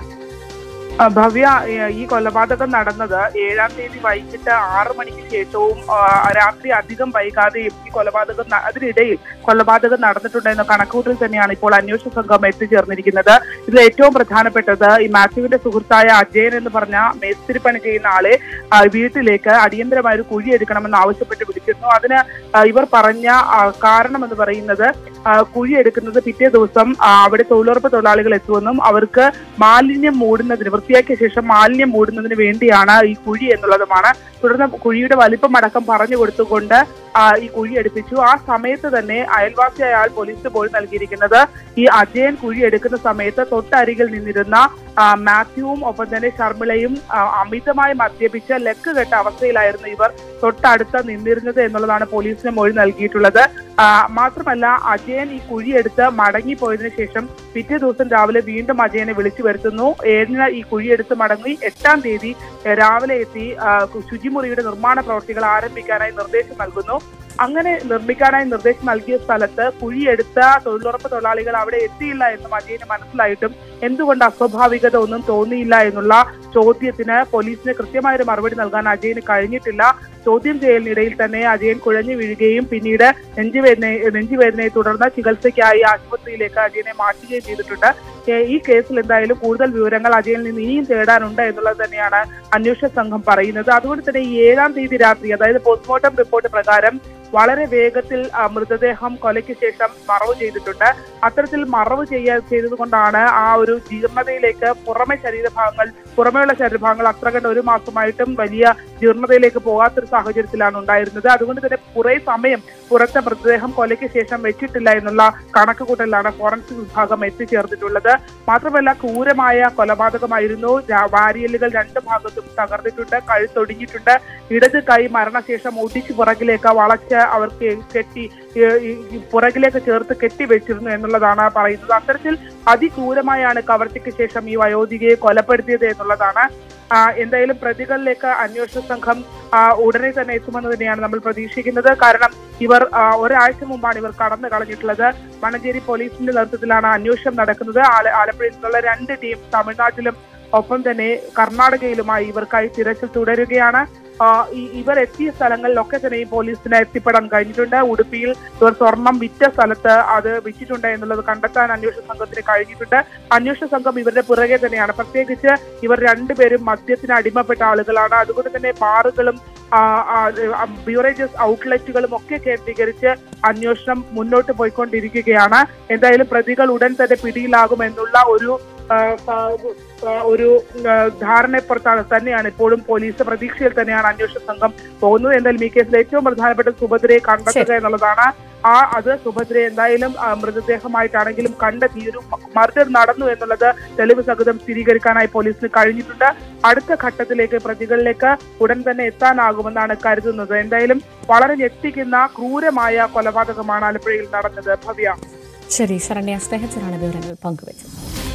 ആ, ഭവ്യ ഏ, ഈ കൊലപാതകം നടന്നത് ഏഴാം തീയതി വൈകിട്ട് ആറ് മണിക്ക് ശേഷവും ആ, രാത്രി അധികം വൈകാതെയും ഈ കൊലപാതകം ന- അതിനിടയിൽ കൊലപാതകം നടന്നിട്ടുണ്ടെന്ന കണക്കുകൂട്ടൽ തന്നെയാണ് ഇപ്പോൾ അന്വേഷണ സംഘം എത്തിച്ചേർന്നിരിക്കുന്നത് ഇതിൽ ഏറ്റവും പ്രധാനപ്പെട്ടത് ഈ മാത്യുവിന്റെ സുഹൃത്തായ അജയൻ എന്ന് പറഞ്ഞ മേസ്തിരി പണി ചെയ്യുന്ന ആളെ ആ, വീട്ടിലേക്ക് അടിയന്തരമായ ഒരു കുഴി എടുക്കണമെന്ന് ആവശ്യപ്പെട്ട് വിളിച്ചിരുന്നു അതിന് ആ, ഇവർ പറഞ്ഞ ആ, കാരണം എന്ന് പറയുന്നത് ആ, കുഴി എടുക്കുന്നത് പിറ്റേ ദിവസം ആ, അവിടെ തൊഴിലുറപ്പ് തൊഴിലാളികൾ എത്തുമെന്നും അവർക്ക് മാലിന്യം മൂടുന്നതിന് വൃത്തിയാക്കിയ ശേഷം മാലിന്യം മൂടുന്നതിന് വേണ്ടിയാണ് ഈ കുഴി എന്നുള്ളതുമാണ് തുടർന്ന് കുഴിയുടെ വലിപ്പം അടക്കം പറഞ്ഞു കൊടുത്തുകൊണ്ട് ആ, ഈ കുഴി എടുപ്പിച്ചു ആ സമയത്ത് തന്നെ അയൽവാസിയായ ആൾ പോലീസിന് പോയി നൽകിയിരിക്കുന്നത് ഈ അജയൻ കുഴി എടുക്കുന്ന സമയത്ത് തൊട്ടരികിൽ നിന്നിരുന്ന ആ, മാത്യുവും ഒപ്പം തന്നെ ശർമിളയും ആ, അമിതമായി മദ്യപിച്ച് ലെക്ക് കെട്ട അവസ്ഥയിലായിരുന്നു ഇവർ തൊട്ടടുത്ത് നിന്നിരുന്നത് എന്നുള്ളതാണ് പോലീസിന് മൊഴി നൽകിയിട്ടുള്ളത് ആ, മാത്രമല്ല അജയൻ ഈ കുഴിയെടുത്ത് മടങ്ങിപ്പോയതിനു ശേഷം പിറ്റേ ദിവസം രാവിലെ വീണ്ടും അജയനെ വിളിച്ചു വരുത്തുന്നു ഏഴിന് ഈ കുഴിയെടുത്ത് മടങ്ങി എട്ടാം തീയതി ഏഹ്, രാവിലെ എത്തി ആ, ശുചിമുറിയുടെ നിർമ്മാണ പ്രവർത്തികൾ ആരംഭിക്കാനായി നിർദ്ദേശം നൽകുന്നു അങ്ങനെ നിർമ്മിക്കാനായി നിർദ്ദേശം നൽകിയ സ്ഥലത്ത് കുഴിയെടുത്ത തൊഴിലുറപ്പ് തൊഴിലാളികൾ അവിടെ എത്തിയില്ല എന്നും അജയന് മനസ്സിലായിട്ടും എന്തുകൊണ്ട് അസ്വാഭാവികത ഒന്നും തോന്നിയില്ല എന്നുള്ള ചോദ്യത്തിന് പോലീസിന് കൃത്യമായ ഒരു മറുപടി നൽകാൻ അജയന് കഴിഞ്ഞിട്ടില്ല ചോദ്യം ചെയ്യലിനിടയിൽ തന്നെ അജയൻ കുഴഞ്ഞു വീഴുകയും പിന്നീട് നെഞ്ചുവേദന നെഞ്ചുവേദനയെ തുടർന്ന് ചികിത്സയ്ക്കായി ആശുപത്രിയിലേക്ക് അജയനെ മാറ്റുകയും ചെയ്തിട്ടുണ്ട് ഏ, ഈ കേസിൽ എന്തായാലും കൂടുതൽ വിവരങ്ങൾ അജയനിൽ നിന്ന് ഇനിയും തേടാനുണ്ട് എന്നുള്ളത് തന്നെയാണ് അന്വേഷണ സംഘം പറയുന്നത് അതുകൊണ്ട് തന്നെ ഈ ഏഴാം തീയതി രാത്രി അതായത് പോസ്റ്റ്മോർട്ടം റിപ്പോർട്ട് പ്രകാരം വളരെ വേഗത്തിൽ ആ, മൃതദേഹം കൊലയ്ക്ക് ശേഷം മറവ് ചെയ്തിട്ടുണ്ട് അത്തരത്തിൽ മറവ് ചെയ്യാ ചെയ്തത് കൊണ്ടാണ് ആ ഒരു ജീർണതയിലേക്ക് പുറമെ ശരീരഭാഗങ്ങൾ പുറമെയുള്ള ശരീരഭാഗങ്ങൾ അത്ര കണ്ട് ഒരു മാസമായിട്ടും വലിയ ജീർണതയിലേക്ക് പോകാത്തൊരു സാഹചര്യത്തിലാണ് ഉണ്ടായിരുന്നത് അതുകൊണ്ട് തന്നെ കുറെ സമയം പുറത്തെ മൃതദേഹം കൊലയ്ക്ക് ശേഷം വെച്ചിട്ടില്ല എന്നുള്ള കണക്കുകൂട്ടലിലാണ് ഫോറൻസിക് വിഭാഗം എത്തിച്ചേർന്നിട്ടുള്ളത് മാത്രമല്ല ക്രൂരമായ കൊലപാതകമായിരുന്നു രാ- വാരിയലുകൾ രണ്ട് ഭാഗത്തും തകർന്നിട്ടുണ്ട് കഴുത്തൊടിഞ്ഞിട്ടുണ്ട് ഇടത് കൈ മരണശേഷം ഒടിച്ചു പുറകിലേക്ക് വളച്ച് അവർക്ക് കെട്ടി ഈ- ഈ- ഈ പുറകിലേക്ക് ചേർത്ത് കെട്ടിവെച്ചിരുന്നു എന്നുള്ളതാണ് പറയുന്നത് അത്തരത്തിൽ അതിക്രൂരമായാണ് കവർച്ചയ്ക്ക് ശേഷം ഈ വയോധികയെ കൊലപ്പെടുത്തിയത് എന്നുള്ളതാണ് ആ, എന്തായാലും പ്രതികളിലേക്ക് അന്വേഷണ സംഘം ആ, ഉടനെ തന്നെ എത്തുമെന്ന് തന്നെയാണ് നമ്മൾ പ്രതീക്ഷിക്കുന്നത് കാരണം ഇവർ ആ, ഒരാഴ്ച മുമ്പാണ് ഇവർ കടന്നു കളഞ്ഞിട്ടുള്ളത് മണഞ്ചേരി പോലീസിന്റെ നേതൃത്വത്തിലാണ് അന്വേഷണം നടക്കുന്നത് ആല- ആലപ്പുഴയിൽ നിന്നുള്ള രണ്ട് ടീം തമിഴ്നാട്ടിലും ഒപ്പം തന്നെ കർണാടകയിലുമായി ഇവർക്കായി തിരച്ചിൽ തുടരുകയാണ് ആ, ഈ- ഇവർ എത്തിയ സ്ഥലങ്ങളിലൊക്കെ തന്നെ ഈ പോലീസിന് എത്തിപ്പെടാൻ കഴിഞ്ഞിട്ടുണ്ട് ഉടുപ്പിയിൽ ഇവർ സ്വർണം വിറ്റ സ്ഥലത്ത് അത് വിറ്റിട്ടുണ്ട് എന്നുള്ളത് കണ്ടെത്താൻ അന്വേഷണ സംഘത്തിന് കഴിഞ്ഞിട്ടുണ്ട് അന്വേഷണ സംഘം ഇവരുടെ പുറകെ തന്നെയാണ് പ്രത്യേകിച്ച് ഇവർ രണ്ടുപേരും മദ്യത്തിന് അടിമപ്പെട്ട ആളുകളാണ് അതുകൊണ്ട് തന്നെ ബാറുകളും ആ, ആ, ആ, ബിവറേജസ് ഔട്ട്ലെറ്റുകളും ഒക്കെ കേന്ദ്രീകരിച്ച് അന്വേഷണം മുന്നോട്ട് പോയിക്കൊണ്ടിരിക്കുകയാണ് എന്തായാലും പ്രതികൾ ഉടൻ തന്നെ പിടിയിലാകുമെന്നുള്ള ഒരു ആ, ആ, ആ, ഒരു ആ, ധാരണപ്പുറത്താണ് തന്നെയാണ് ഇപ്പോഴും പോലീസ് പ്രതീക്ഷയിൽ തന്നെയാണ് അന്വേഷണ സംഘം പോകുന്നത് എന്തായാലും ഈ കേസിൽ ഏറ്റവും പ്രധാനപ്പെട്ട സുഭദ്രയെ കണ്ടെത്തുക എന്നുള്ളതാണ് ആ അത് സുഭദ്ര എന്തായാലും ആ, മൃതദേഹമായിട്ടാണെങ്കിലും കണ്ടെത്തി ഒരു മർഡർ നടന്നു എന്നുള്ളത് തെളിവ് സഹിതം സ്ഥിരീകരിക്കാനായി പോലീസിന് കഴിഞ്ഞിട്ടുണ്ട് അടുത്ത ഘട്ടത്തിലേക്ക് പ്രതികളിലേക്ക് ഉടൻ തന്നെ എത്താനാകുമെന്നാണ് കരുതുന്നത് എന്തായാലും വളരെ ഞെട്ടിക്കുന്ന ക്രൂരമായ കൊലപാതകമാണ് ആലപ്പുഴയിൽ നടന്നത് ഭവ്യ ശരി ശരണ്യ സ്നേഹച്ചനാണ് വിവരങ്ങൾ പങ്കുവച്ചത്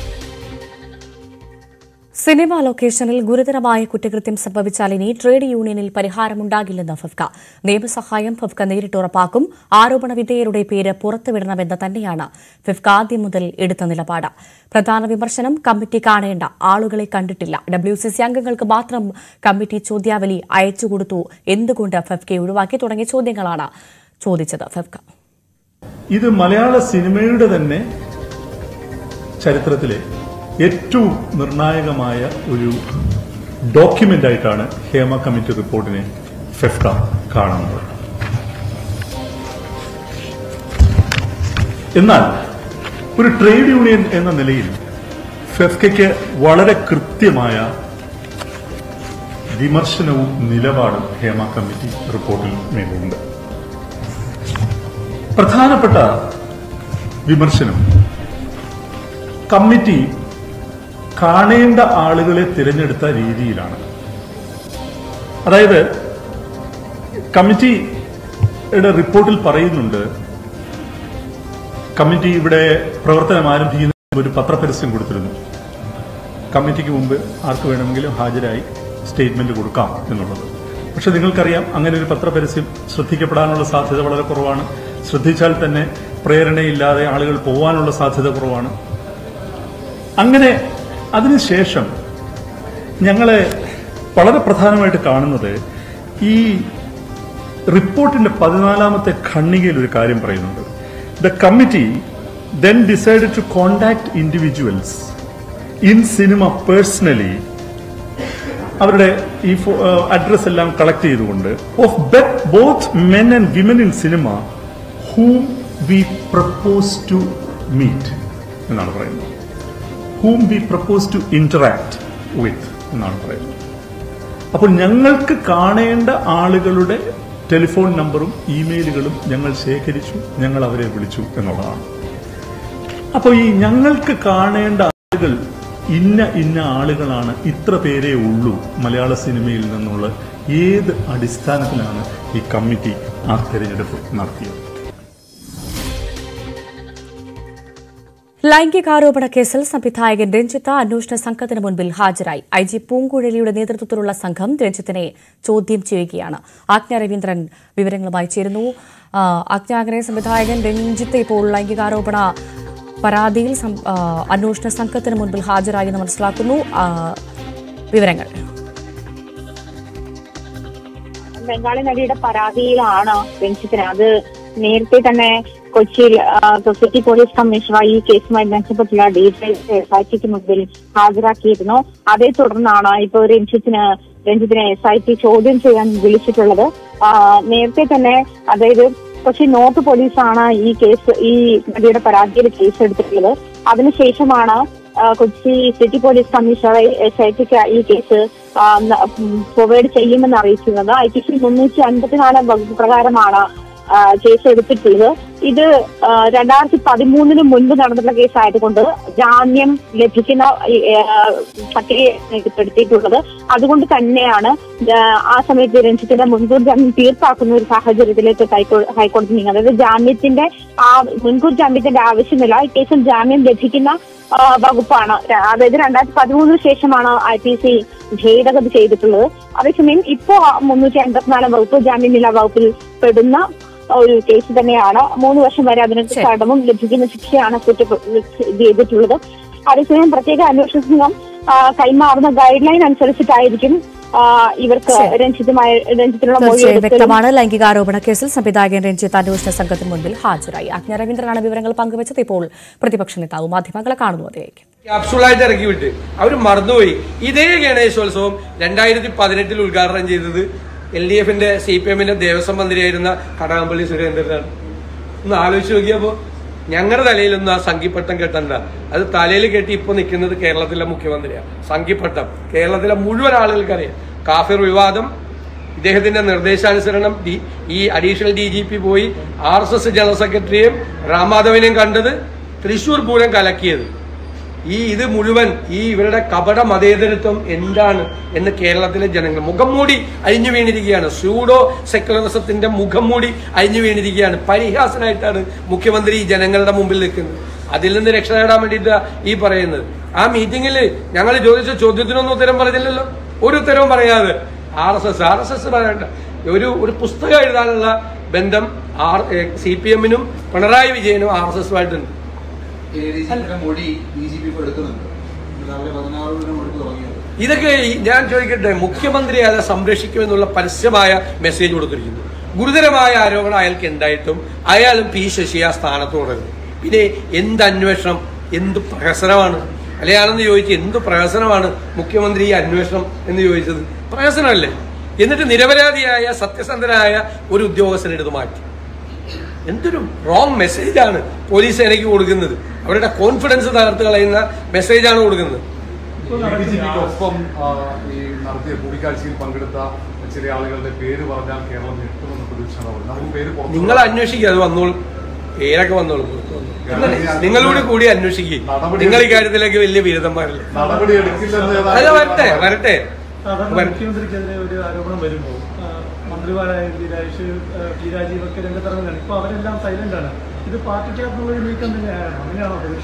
സിനിമാ ലൊക്കേഷനിൽ ഗുരുതരമായ കുറ്റകൃത്യം സംഭവിച്ചാൽ ഇനി ട്രേഡ് യൂണിയനിൽ പരിഹാരമുണ്ടാകില്ലെന്ന് ഫിഫ്ക നിയമസഹായം ഫിഫ്ക നേരിട്ട് ഉറപ്പാക്കും ആരോപണ വിധേയരുടെ പേര് പുറത്തുവിടണമെന്ന് തന്നെയാണ് ഫിഫ്ക ആദ്യം മുതൽ എടുത്ത നിലപാട് പ്രധാന വിമർശനം കമ്മിറ്റി കാണേണ്ട ആളുകളെ കണ്ടിട്ടില്ല ഡബ്ല്യു സി സി അംഗങ്ങൾക്ക് മാത്രം കമ്മിറ്റി ചോദ്യാവലി അയച്ചുകൊടുത്തു എന്തുകൊണ്ട് ഫിഫ്കയെ ഒഴിവാക്കി തുടങ്ങിയ ചോദ്യങ്ങളാണ് ചോദിച്ചത് ഫിഫ്ക ഇത് മലയാള സിനിമയുടെ തന്നെ ചരിത്രത്തിലെ ഏറ്റവും നിർണായകമായ ഒരു ഡോക്യുമെന്റ് ആയിട്ടാണ് ഹേമ കമ്മിറ്റി റിപ്പോർട്ടിനെ ഫെഫ്ക കാണുന്നത് എന്നാൽ ഒരു ട്രേഡ് യൂണിയൻ എന്ന നിലയിൽ ഫെഫ്കയ്ക്ക് വളരെ കൃത്യമായ വിമർശനവും നിലപാടും ഹേമ കമ്മിറ്റി റിപ്പോർട്ടിൽ മേലുണ്ട് പ്രധാനപ്പെട്ട വിമർശനം കമ്മിറ്റി കാണേണ്ട ആളുകളെ തിരഞ്ഞെടുത്ത രീതിയിലാണ് അതായത് കമ്മിറ്റിയുടെ റിപ്പോർട്ടിൽ പറയുന്നുണ്ട് കമ്മിറ്റി ഇവിടെ പ്രവർത്തനം ആരംഭിക്കുന്ന ഒരു പത്രപരസ്യം കൊടുത്തിരുന്നു കമ്മിറ്റിക്ക് മുമ്പ് ആർക്ക് വേണമെങ്കിലും ഹാജരായി സ്റ്റേറ്റ്മെന്റ് കൊടുക്കാം എന്നുള്ളത് പക്ഷെ നിങ്ങൾക്കറിയാം അങ്ങനെ ഒരു പത്രപരസ്യം ശ്രദ്ധിക്കപ്പെടാനുള്ള സാധ്യത വളരെ കുറവാണ് ശ്രദ്ധിച്ചാൽ തന്നെ പ്രേരണയില്ലാതെ ആളുകൾ പോകാനുള്ള സാധ്യത കുറവാണ് അങ്ങനെ അതിനുശേഷം ഞങ്ങളെ വളരെ പ്രധാനമായിട്ട് കാണുന്നത് ഈ റിപ്പോർട്ടിന്റെ പതിനാലാമത്തെ ഖണ്ണികയിൽ ഒരു കാര്യം പറയുന്നുണ്ട് the committee then decide to contact individuals in cinema personally അവരുടെ ഈ അഡ്രസ് എല്ലാം കളക്ട് ചെയ്തുകൊണ്ട് of both men and women in cinema whom we propose to meet എന്നാണ് പറയുന്നത് whom we propose to interact with എന്നാണ് പറയുന്നത് അപ്പോൾ ഞങ്ങൾക്ക് കാണേണ്ട ആളുകളുടെ ടെലിഫോൺ നമ്പറും ഇമെയിലുകളും ഞങ്ങൾ ശേഖരിച്ചു ഞങ്ങൾ അവരെ വിളിച്ചു എന്നുള്ളതാണ് അപ്പോൾ ഈ ഞങ്ങൾക്ക് കാണേണ്ട ആളുകൾ ഇന്ന ഇന്ന ആളുകളാണ് ഇത്ര പേരേ ഉള്ളൂ മലയാള സിനിമയിൽ നിന്നുള്ള ഏത് അടിസ്ഥാനത്തിലാണ് ഈ കമ്മിറ്റി ആ തെരഞ്ഞെടുപ്പ് നടത്തിയത് ലൈംഗികാരോപണ കേസിൽ സംവിധായകൻ രഞ്ജിത്ത് അന്വേഷണ സംഘത്തിന് മുൻപിൽ ഹാജരായി ഐ ജി പൂങ്കുഴലിയുടെ നേതൃത്വത്തിലുള്ള സംഘം രഞ്ജിത്തിനെ ചോദ്യം ചെയ്യുകയാണ് ആജ്ഞ രവീന്ദ്രൻ വിവരങ്ങളുമായി ചേരുന്നു ആ, ആജ്ഞ അങ്ങനെ സംവിധായകൻ രഞ്ജിത്ത് ഇപ്പോൾ ലൈംഗികാരോപണ പരാതിയിൽ സം- ആ, അന്വേഷണ സംഘത്തിന് മുൻപിൽ ഹാജരായി എന്ന് മനസ്സിലാക്കുന്നു ആ, വിവരങ്ങൾ ബംഗാളി നടിയുടെ പരാതിയിലാണ് രഞ്ജിത്തിന് അത് നേരത്തെ തന്നെ കൊച്ചിയിൽ സിറ്റി പോലീസ് കമ്മീഷണർ ഈ കേസുമായി ബന്ധപ്പെട്ടുള്ള ഡീറ്റെയിൽസ് എസ് ഐ ടിക്ക് മുമ്പിൽ ഹാജരാക്കിയിരുന്നു അതേ തുടർന്നാണ് ഇപ്പോൾ രഞ്ജിത്തിന് രഞ്ജിത്തിനെ എസ് ഐ ടി ചോദ്യം ചെയ്യാൻ വിളിച്ചിട്ടുള്ളത് ആ, നേരത്തെ തന്നെ അതായത് കൊച്ചി നോർത്ത് പോലീസാണ് ഈ കേസ് ഈ നടിയുടെ പരാതിയിൽ കേസ് എടുത്തിട്ടുള്ളത് അതിനുശേഷമാണ് ആ, Kochi city police commissioner S I ടിക്ക് ഈ കേസ് പ്രൊവൈഡ് ചെയ്യുമെന്ന് അറിയിച്ചിരുന്നത് ഐ ടി സി മുന്നൂറ്റി അൻപത്തിനാലാം വകുപ്പ് പ്രകാരമാണ് ആ, കേസ് എടുത്തിട്ടുള്ളത് ഇത് ആ, രണ്ടായിരത്തി പതിമൂന്നിന് മുൻപ് നടന്നിട്ടുള്ള കേസ് ആയതുകൊണ്ട് ജാമ്യം ലഭിക്കുന്ന ഈ, ആ, പട്ടികയാണ് ഇതിൽപ്പെടുത്തിയിട്ടുള്ളത് അതുകൊണ്ട് തന്നെയാണ് ആ, ആ സമയത്ത് രഞ്ജിത്തിന്റെ മുൻകൂർ ജാമ്യം തീർപ്പാക്കുന്ന ഒരു സാഹചര്യത്തിലേക്ക് ഹൈക്കോ- ഹൈക്കോടതി നീങ്ങുന്നത് അതായത് ജാമ്യത്തിന്റെ ആ മുൻകൂർ ജാമ്യത്തിന്റെ ആവശ്യമില്ല ഈ കേസിൽ ജാമ്യം ലഭിക്കുന്ന ആ, വകുപ്പാണ് ര- അതായത് രണ്ടായിരത്തി പതിമൂന്നിന് ശേഷമാണ് ഐ പി സി ഭേദഗതി ചെയ്തിട്ടുള്ളത് അതേസമയം ഇപ്പോ മുന്നൂറ്റി അൻപത്തിനാലാം വകുപ്പ് ജാമ്യമില്ലാ വകുപ്പിൽ പെടുന്ന ഒരു കേസ് തന്നെയാണ് മൂന്ന് വർഷം വരെ അതിനകത്ത് ശരി. തടവും ലഭിക്കുന്ന ശിക്ഷയാണ് കുറ്റപ്പെ- ഇത് ചെയ്തിട്ടുള്ളത് അതേസമയം പ്രത്യേക അന്വേഷണ സംഘം ആ, കൈമാറുന്ന ഗൈഡ് ലൈൻ അനുസരിച്ചിട്ടായിരിക്കും ആ, ഇവർക്ക് ശരി. രഞ്ജിത്തുമായി രഞ്ജിത്തിനുള്ള തീർച്ചയായും മൊഴിയെടുക്കലും വ്യക്തമാണ് ലൈംഗികാരോപണ കേസിൽ സംവിധായകൻ രഞ്ജിത്ത് അന്വേഷണ സംഘത്തിന് മുൻപിൽ ഹാജരായി ആജ്ഞ രവീന്ദ്രനാണ് വിവരങ്ങൾ പങ്കുവച്ചത് ഇപ്പോൾ പ്രതിപക്ഷ നേതാവ് മാധ്യമങ്ങളെ കാണുന്നു അതേക്ക് ക്യാപ്സൂളായിട്ട് ഇറക്കി വിട്ട് അവർ മറന്നുപോയി ഇതേ ഗണേശോത്സവം രണ്ടായിരത്തി പതിനെട്ടിൽ ഉദ്ഘാടനം ചെയ്തത് എൽ ഡി എഫിന്റെ സി പി എമ്മിന്റെ ദേവസ്വം മന്ത്രിയായിരുന്ന കടകംപള്ളി സുരേന്ദ്രനാണ് ഒന്ന് ആലോചിച്ച് നോക്കിയപ്പോ ഞങ്ങളുടെ തലയിലൊന്നും ആ സംഘിപ്പട്ടം കെട്ടണ്ട അത് തലയിൽ കെട്ടി ഇപ്പൊ നിൽക്കുന്നത് കേരളത്തിലെ മുഖ്യമന്ത്രിയാണ് സംഘിപ്പട്ടം കേരളത്തിലെ മുഴുവൻ ആളുകൾക്കറിയാം കാഫിർ വിവാദം ഇദ്ദേഹത്തിന്റെ നിർദ്ദേശാനുസരണം ഡി- ഈ അഡീഷണൽ ഡി ജി പി പോയി ആർ എസ് എസ് ജനറൽ സെക്രട്ടറിയെയും റാംമാധവനെയും കണ്ടത് തൃശൂർ പൂരം കലക്കിയത് ഈ ഇത് മുഴുവൻ ഈ ഇവരുടെ കപട മതേതരത്വം എന്താണ് എന്ന് കേരളത്തിലെ ജനങ്ങൾ മുഖം മൂടി അഴിഞ്ഞു വീണിരിക്കുകയാണ് സ്യൂഡോ സെക്കുലറിസത്തിന്റെ മുഖം മൂടി അഴിഞ്ഞു വീണിരിക്കുകയാണ് പരിഹാസനായിട്ടാണ് മുഖ്യമന്ത്രി ഈ ജനങ്ങളുടെ മുമ്പിൽ നിൽക്കുന്നത് അതിൽ നിന്ന് രക്ഷ നേടാൻ വേണ്ടിയിട്ട് ഈ പറയുന്നത് ആ മീറ്റിംഗിൽ ഞങ്ങൾ ചോദിച്ച ചോദ്യത്തിനൊന്നും ഉത്തരം പറഞ്ഞില്ലല്ലോ ഒരു ഉത്തരവും പറയാതെ R S S R S S പറയണ്ട ഒരു ഒരു പുസ്തകം എഴുതാനുള്ള ബന്ധം ആർ സി പി എമ്മിനും പിണറായി വിജയനും ആർ എസ് എസുമായിട്ടുണ്ട് എ ഡി ജിയുടെ മൊഴി ഡി ജി പി ഇപ്പോൾ എടുക്കുന്നുണ്ട് രാവിലെ പതിനാറിന് മൊഴി തുടങ്ങിയത് ഇതൊക്കെ ഈ- ഞാൻ ചോദിക്കട്ടെ മുഖ്യമന്ത്രി അയാളെ സംരക്ഷിക്കുമെന്നുള്ള പരസ്യമായ മെസ്സേജ് കൊടുത്തിരിക്കുന്നു ഗുരുതരമായ ആരോപണം അയാൾക്ക് ഉണ്ടായിട്ടും അയാളും പി ശശി ആ സ്ഥാനത്ത് തുടരുന്നു പിന്നെ എന്ത് അന്വേഷണം എന്ത് പ്രഹസനമാണ് അല്ലെ ഞാനൊന്ന് ചോദിച്ചു എന്ത് പ്രഹസനമാണ് മുഖ്യമന്ത്രി ഈ അന്വേഷണം എന്ന് ചോദിച്ചത് പ്രഹസനമല്ലേ എന്നിട്ട് നിരപരാധിയായ സത്യസന്ധനായ ഒരു ഉദ്യോഗസ്ഥനെ എടുത്ത് മാറ്റി എന്തൊരു റോങ് മെസ്സേജാണ് പോലീസ് സേനയ്ക്ക് കൊടുക്കുന്നത് അവരുടെ കോൺഫിഡൻസ് തകർത്ത് കളയുന്ന മെസ്സേജാണ് കൊടുക്കുന്നത് ഒപ്പം ഈ നടത്തിയ കൂടിക്കാഴ്ചയിൽ പങ്കെടുത്ത ചില ആളുകളുടെ പേര് പറഞ്ഞാൽ കേരളം ഞെട്ടുമെന്ന് പ്രതീക്ഷയാണ് നമുക്ക് പേര് പുറത്ത് നിങ്ങൾ അന്വേഷിക്കുക അത് വന്നോളൂ പേരൊക്കെ വന്നോളൂ നിങ്ങളോട് കൂടി അന്വേഷിക്കുക നിങ്ങൾ ഈ കാര്യത്തിലേക്ക് വലിയ ബിരുദന്മാരല്ലേ നടപടി എടുക്കില്ലെന്ന് അല്ല വരട്ടെ വരട്ടെ സാധാരണ വര- മുഖ്യമന്ത്രിക്കെതിരെ ഒരു ആരോപണം വരുമ്പോൾ ആ, മന്ത്രിമാരായ പി രാജേഷ് ആ, പി രാജീവ് ഒക്കെ രംഗത്തിറങ്ങുകയാണ് ഇപ്പൊ അവരെല്ലാം സൈലന്റ് ആണ് ഇത് പാർട്ടിക്കകത്തുള്ള ഒരു നീക്കം തന്നെയാണ് അങ്ങനെയാണോ പ്രതീക്ഷ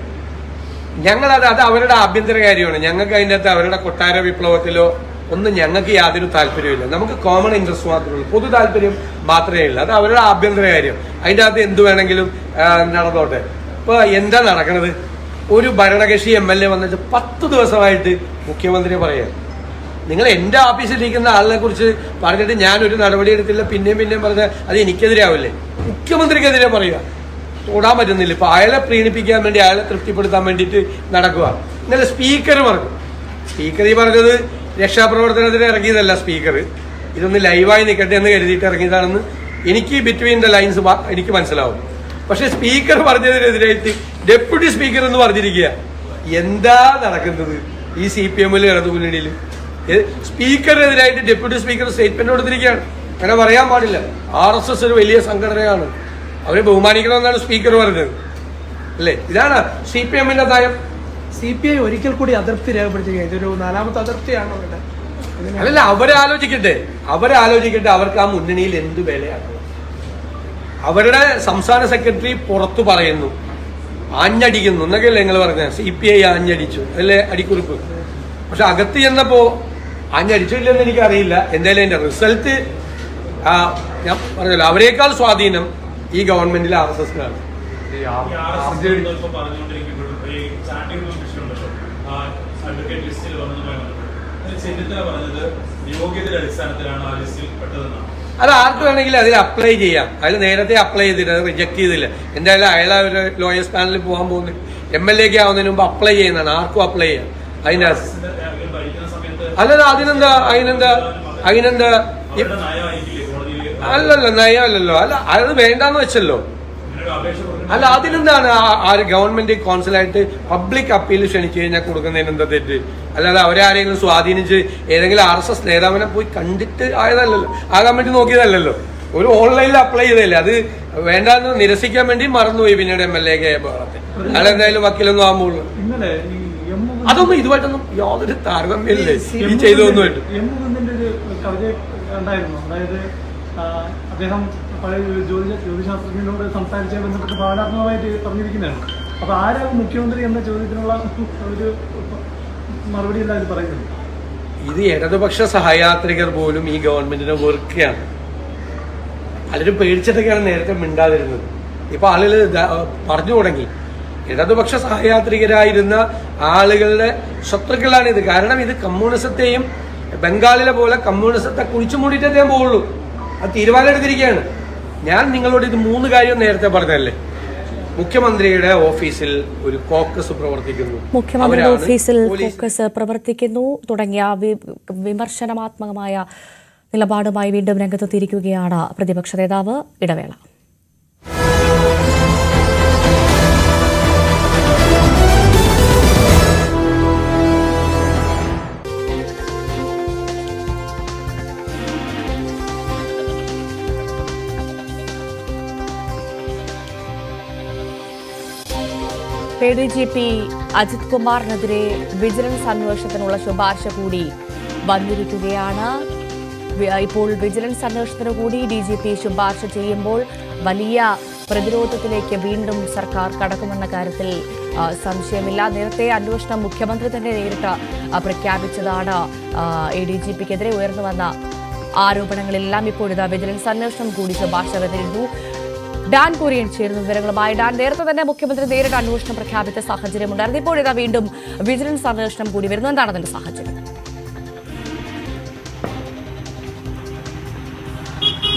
ഞങ്ങളത് അത് അവരുടെ ആഭ്യന്തര കാര്യമാണ് ഞങ്ങൾക്ക് അതിൻ്റെ അകത്ത് അവരുടെ കൊട്ടാര വിപ്ലവത്തിലോ ഒന്നും ഞങ്ങൾക്ക് യാതൊരു താല്പര്യമില്ല നമുക്ക് കോമൺ ഇൻട്രസ്റ്റ് മാത്രമേ ഉള്ളൂ പൊതു താല്പര്യം മാത്രമേ ഉള്ളൂ അത് അവരുടെ ആഭ്യന്തര കാര്യം അതിൻ്റെ അകത്ത് എന്ത് വേണമെങ്കിലും ആ, നടന്നോട്ടെ ഇപ്പൊ എന്താ നടക്കണത് ഒരു ഭരണകക്ഷി എം എൽ എ വന്നിട്ട് പത്ത് ദിവസമായിട്ട് മുഖ്യമന്ത്രിയെ പറയാം നിങ്ങൾ എന്റെ ഓഫീസിലിരിക്കുന്ന ആളിനെ കുറിച്ച് പറഞ്ഞിട്ട് ഞാൻ ഒരു നടപടി എടുത്തില്ല പിന്നെയും പിന്നെയും പറഞ്ഞ അത് എനിക്കെതിരെ ആവില്ലേ മുഖ്യമന്ത്രിക്കെതിരെ പറയുക തൊടാൻ പറ്റുന്നില്ല ഇപ്പൊ അയാളെ പ്രീണിപ്പിക്കാൻ വേണ്ടി അയാളെ തൃപ്തിപ്പെടുത്താൻ വേണ്ടിയിട്ട് നടക്കുക ഇന്നലെ സ്പീക്കർ പറഞ്ഞു സ്പീക്കർ ഈ പറഞ്ഞത് രക്ഷാപ്രവർത്തനത്തിന് ഇറങ്ങിയതല്ല സ്പീക്കർ ഇതൊന്ന് ലൈവായി നിൽക്കട്ടെ എന്ന് കരുതിയിട്ട് ഇറങ്ങിയതാണെന്ന് എനിക്ക് ബിറ്റ്വീൻ ദ ലൈൻസ് എനിക്ക് മനസ്സിലാവും പക്ഷെ സ്പീക്കർ പറഞ്ഞതിനെതിരായിട്ട് ഡെപ്യൂട്ടി സ്പീക്കർ എന്ന് പറഞ്ഞിരിക്കുക എന്താ നടക്കുന്നത് ഈ സി പി എമ്മിൽ ഇടതു മുന്നണിയിൽ സ്പീക്കറിനെതിരായിട്ട് ഡെപ്യൂട്ടി സ്പീക്കർ സ്റ്റേറ്റ്മെന്റ് കൊടുത്തിരിക്കുകയാണ് അങ്ങനെ പറയാൻ പാടില്ല ആർ എസ് എസ് ഒരു വലിയ സംഘടനയാണ് അവരെ ബഹുമാനിക്കണമെന്നാണ് സ്പീക്കർ പറഞ്ഞത് അല്ലേ ഇതാണ് സി പി എമ്മിന്റെ നയം സി പി ഐ ഒരിക്കൽ കൂടി അതൃപ്തി രേഖപ്പെടുത്തുക ഇതൊരു നാലാമത്തെ അതൃപ്തിയാണോ ഇവിടെ അല്ലല്ല അവരാലോചിക്കട്ടെ അവരാലോചിക്കട്ടെ അവർക്ക് ആ മുന്നണിയിൽ എന്ത് വിലയാണ് അവരുടെ സംസ്ഥാന സെക്രട്ടറി പുറത്തു പറയുന്നു ആഞ്ഞടിക്കുന്നു എന്നൊക്കെയല്ലേ നിങ്ങൾ പറഞ്ഞത് സി പി ഐ ആഞ്ഞടിച്ചു അല്ലേ അടിക്കുറിപ്പ് പക്ഷെ അകത്ത് ചെന്നപ്പോ ആഞ്ഞടിച്ചു ഇല്ലെന്ന് എനിക്കറിയില്ല എന്തായാലും അതിന്റെ റിസൾട്ട് ഞാൻ പറഞ്ഞല്ലോ അവരെക്കാൾ സ്വാധീനം ഈ ഗവൺമെന്റിലെ ആർ എസ് എസിനാണ് ഈ ആർ- ആർ ജെ ഡി ഇപ്പൊ പറഞ്ഞുകൊണ്ടിരിക്കുമ്പോഴും ഈ ചാണ്ടിയുടെ വിഷയമുണ്ടല്ലോ ആ അഡ്വക്കേറ്റ് ലിസ്റ്റിൽ വന്നതുമായി ബന്ധപ്പെട്ട് അതിൽ ചെന്നിത്തല പറഞ്ഞത് യോഗ്യതയുടെ അടിസ്ഥാനത്തിലാണ് ആ ലിസ്റ്റിൽ പെട്ടതെന്നാണ് അത് ആർക്ക് വേണമെങ്കിലും അതിൽ അപ്ലൈ ചെയ്യാം അതിൽ നേരത്തെ അപ്ലൈ ചെയ്തിട്ട് അത് റിജക്ട് ചെയ്തില്ല എന്തായാലും അയാൾ ഒരു ലോയേഴ്സ് പാനലിൽ പോകാൻ പോകുന്നു എം എൽ എക്ക് ആവുന്നതിന് മുമ്പ് അപ്ലൈ ചെയ്യുന്നതാണ് ആർക്കും അപ്ലൈ ചെയ്യാം അതിന്റെ ഇവർ ഭരിക്കുന്ന സമയത്ത് അല്ലല്ല അതിനെന്താ അതിനെന്താ അതിനെന്താ ഈ- അവരുടെ നയമായിരിക്കില്ലേ കോടതിയിൽ അല്ലല്ലോ നയമല്ലല്ലോ അല്ല അത് വേണ്ടാന്ന് വെച്ചല്ലോ ഇങ്ങനെ ഒരു അപേക്ഷ കൊടുക്കുന്നത് അല്ല അതിനെന്താണ് ആ- ആ ഒരു ഗവൺമെന്റ് കോൺസുലായിട്ട് പബ്ലിക് അപ്പീൽ ക്ഷണിച്ചു കഴിഞ്ഞാൽ കൊടുക്കുന്നതിന് എന്താ തെറ്റ് അല്ലാതെ അവരെ ആരെങ്കിലും സ്വാധീനിച്ച് ഏതെങ്കിലും ആർ എസ് എസ് നേതാവിനെ പോയി കണ്ടിട്ട് ആയതല്ലല്ലോ ആകാൻ വേണ്ടി നോക്കിയതല്ലല്ലോ ഒരു ഓൺലൈനിൽ അപ്ലൈ ചെയ്തല്ലേ അത് വേണ്ടാന്ന് നിരസിക്കാൻ വേണ്ടി മറന്നുപോയി പിന്നീട് എം എൽ എ കെ ബഹളത്തെ അയാൾ എന്തായാലും വക്കീലൊന്നും ആകുമ്പോൾ ഇന്നലെ ഈ എം അതൊന്നും ഇതുമായിട്ടൊന്നും യാതൊരു താരതമ്യമില്ലേ ഈ ചെയ്തതൊന്നുമായിട്ട് എം മുകുന്ദന്റെ ഒരു കവിത ഉണ്ടായിരുന്നു അതായത് ആ, അദ്ദേഹം പഴയ ഒരു ജ്യോതിഷ ജ്യോതിശാസ്ത്രജ്ഞനോട് സംസാരിച്ചതിനെ ബന്ധപ്പെട്ട് ഭാവനാത്മകമായിട്ട് പറഞ്ഞിരിക്കുന്നതാണ് അപ്പൊ ആരാകും മുഖ്യമന്ത്രി എന്ന ചോദ്യത്തിനുള്ള ഒരു മറുപടി അല്ല അതിൽ പറയുന്നത് ഇത് ഇടതുപക്ഷ സഹയാത്രികർ പോലും ഈ ഗവൺമെന്റിനെ വെറുക്കുകയാണ് പലരും പേടിച്ചിട്ടൊക്കെയാണ് നേരത്തെ മിണ്ടാതിരുന്നത് ഇപ്പൊ ആളുകൾ ദ- പറഞ്ഞു തുടങ്ങി ഇടതുപക്ഷ സഹയാത്രികരായിരുന്ന ആളുകളുടെ ശത്രുക്കളാണ് ഇത് കാരണം ഇത് കമ്മ്യൂണിസത്തെയും ബംഗാളിലെ പോലെ കമ്മ്യൂണിസത്തെ കുഴിച്ചു മൂടിയിട്ടേ അദ്ദേഹം പോവുള്ളൂ അത് തീരുമാനം എടുത്തിരിക്കുകയാണ് ഞാൻ നിങ്ങളോട് ഇത് മൂന്ന് കാര്യം നേരത്തെ പറഞ്ഞല്ലേ മുഖ്യമന്ത്രിയുടെ ഓഫീസിൽ ഒരു കോക്കസ് പ്രവർത്തിക്കുന്നു മുഖ്യമന്ത്രിയുടെ അവരാണ് ഓഫീസിൽ പോലീസ് ഫോക്കസ് പ്രവർത്തിക്കുന്നു തുടങ്ങിയ വി- വിമർശനാത്മകമായ നിലപാടുമായി വീണ്ടും രംഗത്തെത്തിയിരിക്കുകയാണ് പ്രതിപക്ഷ നേതാവ് ഇടവേള A D G P Ajith കുമാറിനെതിരെ വിജിലൻസ് അന്വേഷണത്തിനുള്ള ശുപാർശ കൂടി വന്നിരിക്കുകയാണ് വി- ഇപ്പോൾ വിജിലൻസ് അന്വേഷണത്തിന് കൂടി ഡി ജി പി ശുപാർശ ചെയ്യുമ്പോൾ വലിയ പ്രതിരോധത്തിലേക്ക് വീണ്ടും സർക്കാർ കടക്കുമെന്ന കാര്യത്തിൽ ആ, സംശയമില്ല നേരത്തെ അന്വേഷണം മുഖ്യമന്ത്രി തന്നെ നേരിട്ട് ആ, പ്രഖ്യാപിച്ചതാണ് എ ഡി ജി പിക്കെതിരെ ഉയർന്നു വന്ന ആരോപണങ്ങളെല്ലാം ഇപ്പോഴിതാ വിജിലൻസ് അന്വേഷണം കൂടി ശുപാർശ വന്നിരുന്നു ഡാൻ കൊറിയൻ ചേരുന്ന വിവരങ്ങളുമായി ഡാൻ നേരത്തെ തന്നെ മുഖ്യമന്ത്രി നേരിട്ട് അന്വേഷണം പ്രഖ്യാപിച്ച സാഹചര്യമുണ്ടായിരുന്നു ഇപ്പോൾ ഇതാ വീണ്ടും വിജിലൻസ് അന്വേഷണം കൂടി വരുന്നു എന്താണ് അതിന്റെ സാഹചര്യം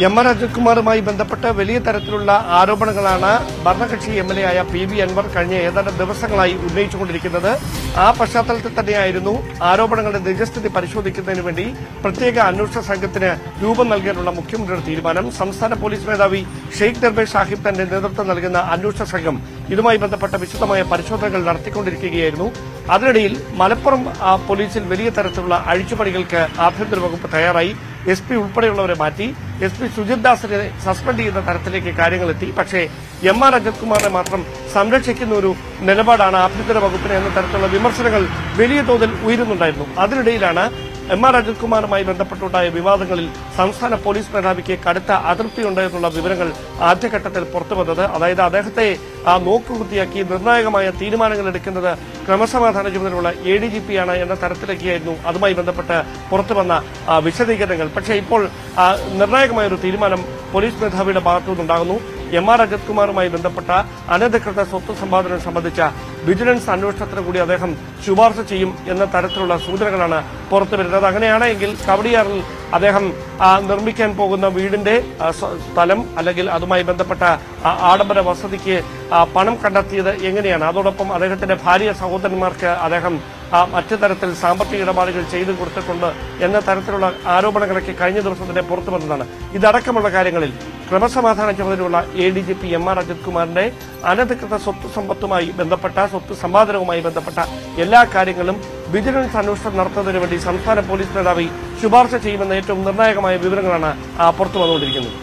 എം ആർ അജിത്കുമാറുമായി ബന്ധപ്പെട്ട് വലിയ തരത്തിലുള്ള ആരോപണങ്ങളാണ് ഭരണകക്ഷി എം എൽ എ ആയ പി വി അൻവർ കഴിഞ്ഞ ഏതാനും ദിവസങ്ങളായി ഉന്നയിച്ചുകൊണ്ടിരിക്കുന്നത് ആ പശ്ചാത്തലത്തിൽ തന്നെയായിരുന്നു ആരോപണങ്ങളുടെ നിജസ്ഥിതി പരിശോധിക്കുന്നതിന് വേണ്ടി പ്രത്യേക അന്വേഷണ സംഘത്തിന് രൂപം നൽകാനുള്ള മുഖ്യമന്ത്രിയുടെ തീരുമാനം സംസ്ഥാന പോലീസ് മേധാവി ഷെയ്ഖ് ദർബേ സാഹിബ് തന്റെ നേതൃത്വം നൽകുന്ന അന്വേഷണ സംഘം ഇതുമായി ബന്ധപ്പെട്ട വിശദമായ പരിശോധനകൾ നടത്തിക്കൊണ്ടിരിക്കുകയായിരുന്നു അതിനിടയിൽ മലപ്പുറം ആ, പോലീസിൽ വലിയ തരത്തിലുള്ള അഴിച്ചുപണികൾക്ക് ആഭ്യന്തര വകുപ്പ് തയ്യാറായി എസ് പി ഉൾപ്പെടെയുള്ളവരെ മാറ്റി എസ് പി സുജിത് ദാസിനെ സസ്പെൻഡ് ചെയ്യുന്ന തരത്തിലേക്ക് കാര്യങ്ങളെത്തി പക്ഷേ എം ആർ അജിത് കുമാറിനെ മാത്രം സംരക്ഷിക്കുന്ന ഒരു നിലപാടാണ് ആഭ്യന്തര വകുപ്പിന് എന്ന തരത്തിലുള്ള വിമർശനങ്ങൾ വലിയ തോതിൽ ഉയരുന്നുണ്ടായിരുന്നു അതിനിടയിലാണ് എം ആർ അജിത് കുമാറുമായി ബന്ധപ്പെട്ടുണ്ടായ വിവാദങ്ങളിൽ സംസ്ഥാന പോലീസ് മേധാവിക്ക് കടുത്ത അതൃപ്തിയുണ്ട് എന്നുള്ള വിവരങ്ങൾ ആദ്യഘട്ടത്തിൽ പുറത്തുവന്നത് അതായത് അദ്ദേഹത്തെ ആ നോക്കുകുത്തിയാക്കി നിർണായകമായ തീരുമാനങ്ങൾ എടുക്കുന്നത് ക്രമസമാധാന ചുമതലയുള്ള എ ഡി ജി പി ആണ് എന്ന തരത്തിലേക്കായിരുന്നു അതുമായി ബന്ധപ്പെട്ട് പുറത്തുവന്ന ആ, വിശദീകരണങ്ങൾ പക്ഷേ ഇപ്പോൾ ആ, നിർണായകമായ ഒരു തീരുമാനം പോലീസ് മേധാവിയുടെ ഭാഗത്തുനിന്നുണ്ടാകുന്നു എം ആർ അജിത് കുമാറുമായി ബന്ധപ്പെട്ട അനധികൃത സ്വത്ത് സമ്പാദനം സംബന്ധിച്ച വിജിലൻസ് അന്വേഷണത്തിന് കൂടി അദ്ദേഹം ശുപാർശ ചെയ്യും എന്ന തരത്തിലുള്ള സൂചനകളാണ് പുറത്തു വരുന്നത് അങ്ങനെയാണെങ്കിൽ കവടിയാറിൽ അദ്ദേഹം ആ, നിർമ്മിക്കാൻ പോകുന്ന വീടിന്റെ ആ, സ്വ- സ്ഥലം അല്ലെങ്കിൽ അതുമായി ബന്ധപ്പെട്ട ആ, ആഡംബര വസതിക്ക് ആ, പണം കണ്ടെത്തിയത് എങ്ങനെയാണ് അതോടൊപ്പം അദ്ദേഹത്തിന്റെ ഭാര്യ സഹോദരന്മാർക്ക് അദ്ദേഹം ആ, മറ്റു തരത്തിൽ സാമ്പത്തിക ഇടപാടുകൾ ചെയ്തു കൊടുത്തിട്ടുണ്ട് എന്ന തരത്തിലുള്ള ആരോപണങ്ങളൊക്കെ കഴിഞ്ഞ ദിവസം തന്നെ പുറത്തു വന്നതാണ് ഇതടക്കമുള്ള കാര്യങ്ങളിൽ ക്രമസമാധാന ചുമതലയുള്ള A D G P M R Ajith കുമാറിന്റെ അനധികൃത സ്വത്ത് സമ്പത്തുമായി ബന്ധപ്പെട്ട സ്വത്ത് സമ്പാദനവുമായി ബന്ധപ്പെട്ട എല്ലാ കാര്യങ്ങളും വിജിലൻസ് അന്വേഷണം നടത്തുന്നതിന് വേണ്ടി സംസ്ഥാന പോലീസ് മേധാവി ശുപാർശ ചെയ്യുമെന്ന ഏറ്റവും നിർണായകമായ വിവരങ്ങളാണ് ആ, പുറത്തു വന്നുകൊണ്ടിരിക്കുന്നത്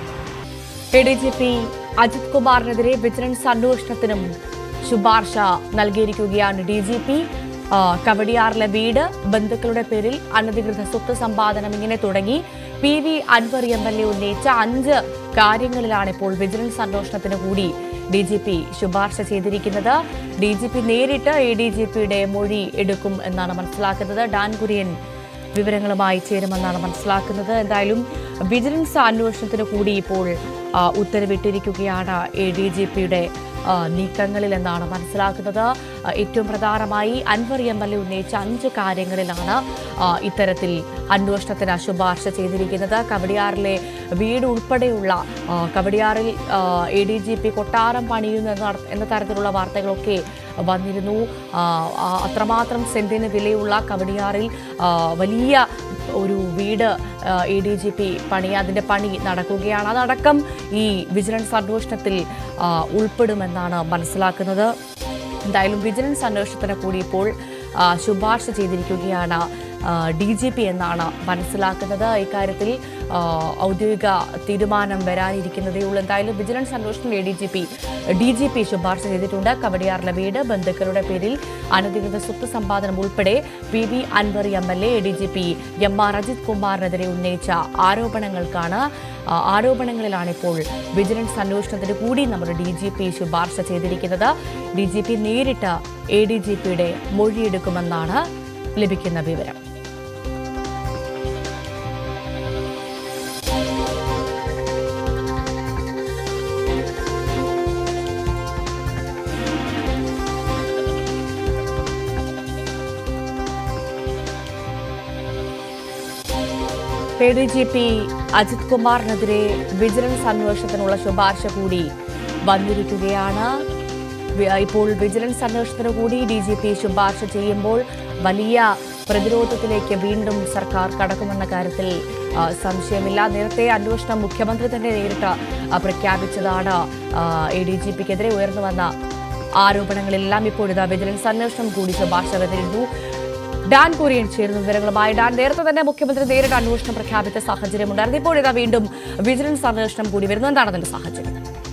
A D G P Ajith കുമാറിനെതിരെ വിജിലൻസ് അന്വേഷണത്തിനും ശുപാർശ നൽകിയിരിക്കുകയാണ് ഡി ജി പി കവടിയാറിലെ വീട് ബന്ധുക്കളുടെ പേരിൽ അനധികൃത സ്വത്ത് സമ്പാദനം ഇങ്ങനെ തുടങ്ങി P V Anwar M L A ഉന്നയിച്ച അഞ്ച് കാര്യങ്ങളിലാണ് ഇപ്പോൾ വിജിലൻസ് അന്വേഷണത്തിന് കൂടി ഡി ജി പി ശുപാർശ ചെയ്തിരിക്കുന്നത് ഡി ജി പി നേരിട്ട് എ ഡി ജി പിയുടെ മൊഴി എടുക്കും എന്നാണ് മനസ്സിലാക്കുന്നത് ഡാൻ കുര്യൻ വിവരങ്ങളുമായി ചേരുമെന്നാണ് മനസ്സിലാക്കുന്നത് എന്തായാലും വിജിലൻസ് അന്വേഷണത്തിന് കൂടി ഇപ്പോൾ ആ, ഉത്തരവിട്ടിരിക്കുകയാണ് എ ഡി ജി പിയുടെ നീക്കങ്ങളിൽ എന്നാണ് മനസ്സിലാക്കുന്നത് ആ, ഏറ്റവും പ്രധാനമായി അൻവർ എം എൽ എ ഉന്നയിച്ച അഞ്ച് കാര്യങ്ങളിലാണ് ആ, ഇത്തരത്തിൽ അന്വേഷണത്തിന് ശുപാർശ ചെയ്തിരിക്കുന്നത് കവടിയാറിലെ വീട് ഉൾപ്പെടെയുള്ള ആ, കവടിയാറിൽ എ ഡി ജി പി കൊട്ടാരം പണിയുന്നു എന്ന എന്ന തരത്തിലുള്ള വാർത്തകളൊക്കെ വന്നിരുന്നു ആ, ആ, അത്രമാത്രം സെന്റിന് വിലയുള്ള കവടിയാറിൽ ആ, വലിയ ഒരു വീട് എ ഡി ജി പി പണി അതിന്റെ പണി നടക്കുകയാണ് അതടക്കം ഈ വിജിലൻസ് അന്വേഷണത്തിൽ ആ, ഉൾപ്പെടുമെന്നാണ് മനസ്സിലാക്കുന്നത് എന്തായാലും വിജിലൻസ് അന്വേഷണത്തിന് കൂടി ഇപ്പോൾ ആ, ശുപാർശ ചെയ്തിരിക്കുകയാണ് ഡി ജി പി എന്നാണ് മനസ്സിലാക്കുന്നത് ഇക്കാര്യത്തിൽ ആ, ഔദ്യോഗിക തീരുമാനം വരാനിരിക്കുന്നതേ ഉള്ളൂ എന്തായാലും വിജിലൻസ് അന്വേഷണം A D G P D G P ശുപാർശ ചെയ്തിട്ടുണ്ട് കവടിയാറിലെ വീട് ബന്ധുക്കളുടെ പേരിൽ അനധികൃത സ്വത്ത് സമ്പാദനം ഉൾപ്പെടെ P V Anwar M L A D G P M R Ajith കുമാറിനെതിരെ ഉന്നയിച്ച ആരോപണങ്ങൾക്കാണ് ആ, ആരോപണങ്ങളിലാണ് ഇപ്പോൾ വിജിലൻസ് അന്വേഷണത്തിന് കൂടി നമ്മുടെ ഡി ജി പി ശുപാർശ ചെയ്തിരിക്കുന്നത് ഡി ജി പി നേരിട്ട് എ ഡി ജി പിയുടെ മൊഴിയെടുക്കുമെന്നാണ് ലഭിക്കുന്ന വിവരം A D G P Ajith കുമാറിനെതിരെ വിജിലൻസ് അന്വേഷണത്തിനുള്ള ശുപാർശ കൂടി വന്നിരിക്കുകയാണ് വി- ഇപ്പോൾ വിജിലൻസ് അന്വേഷണത്തിന് കൂടി ഡി ജി പി ശുപാർശ ചെയ്യുമ്പോൾ വലിയ പ്രതിരോധത്തിലേക്ക് വീണ്ടും സർക്കാർ കടക്കുമെന്ന കാര്യത്തിൽ ആ, സംശയമില്ല നേരത്തെ അന്വേഷണം മുഖ്യമന്ത്രി തന്നെ നേരിട്ട് ആ, പ്രഖ്യാപിച്ചതാണ് എ ഡി ജി പിക്കെതിരെ ഉയർന്നു വന്ന ആരോപണങ്ങളെല്ലാം ഇപ്പോഴിതാ വിജിലൻസ് അന്വേഷണം കൂടി ശുപാർശ വന്നിരുന്നു ഡാൻ കൊറിയൻ ചേരുന്ന വിവരങ്ങളുമായി ഡാൻ നേരത്തെ തന്നെ മുഖ്യമന്ത്രി നേരിട്ട് അന്വേഷണം പ്രഖ്യാപിച്ച സാഹചര്യമുണ്ടായിരുന്നു ഇപ്പോൾ ഇതാ വീണ്ടും വിജിലൻസ് അന്വേഷണം കൂടി വരുന്നു എന്താണ് അതിന്റെ സാഹചര്യം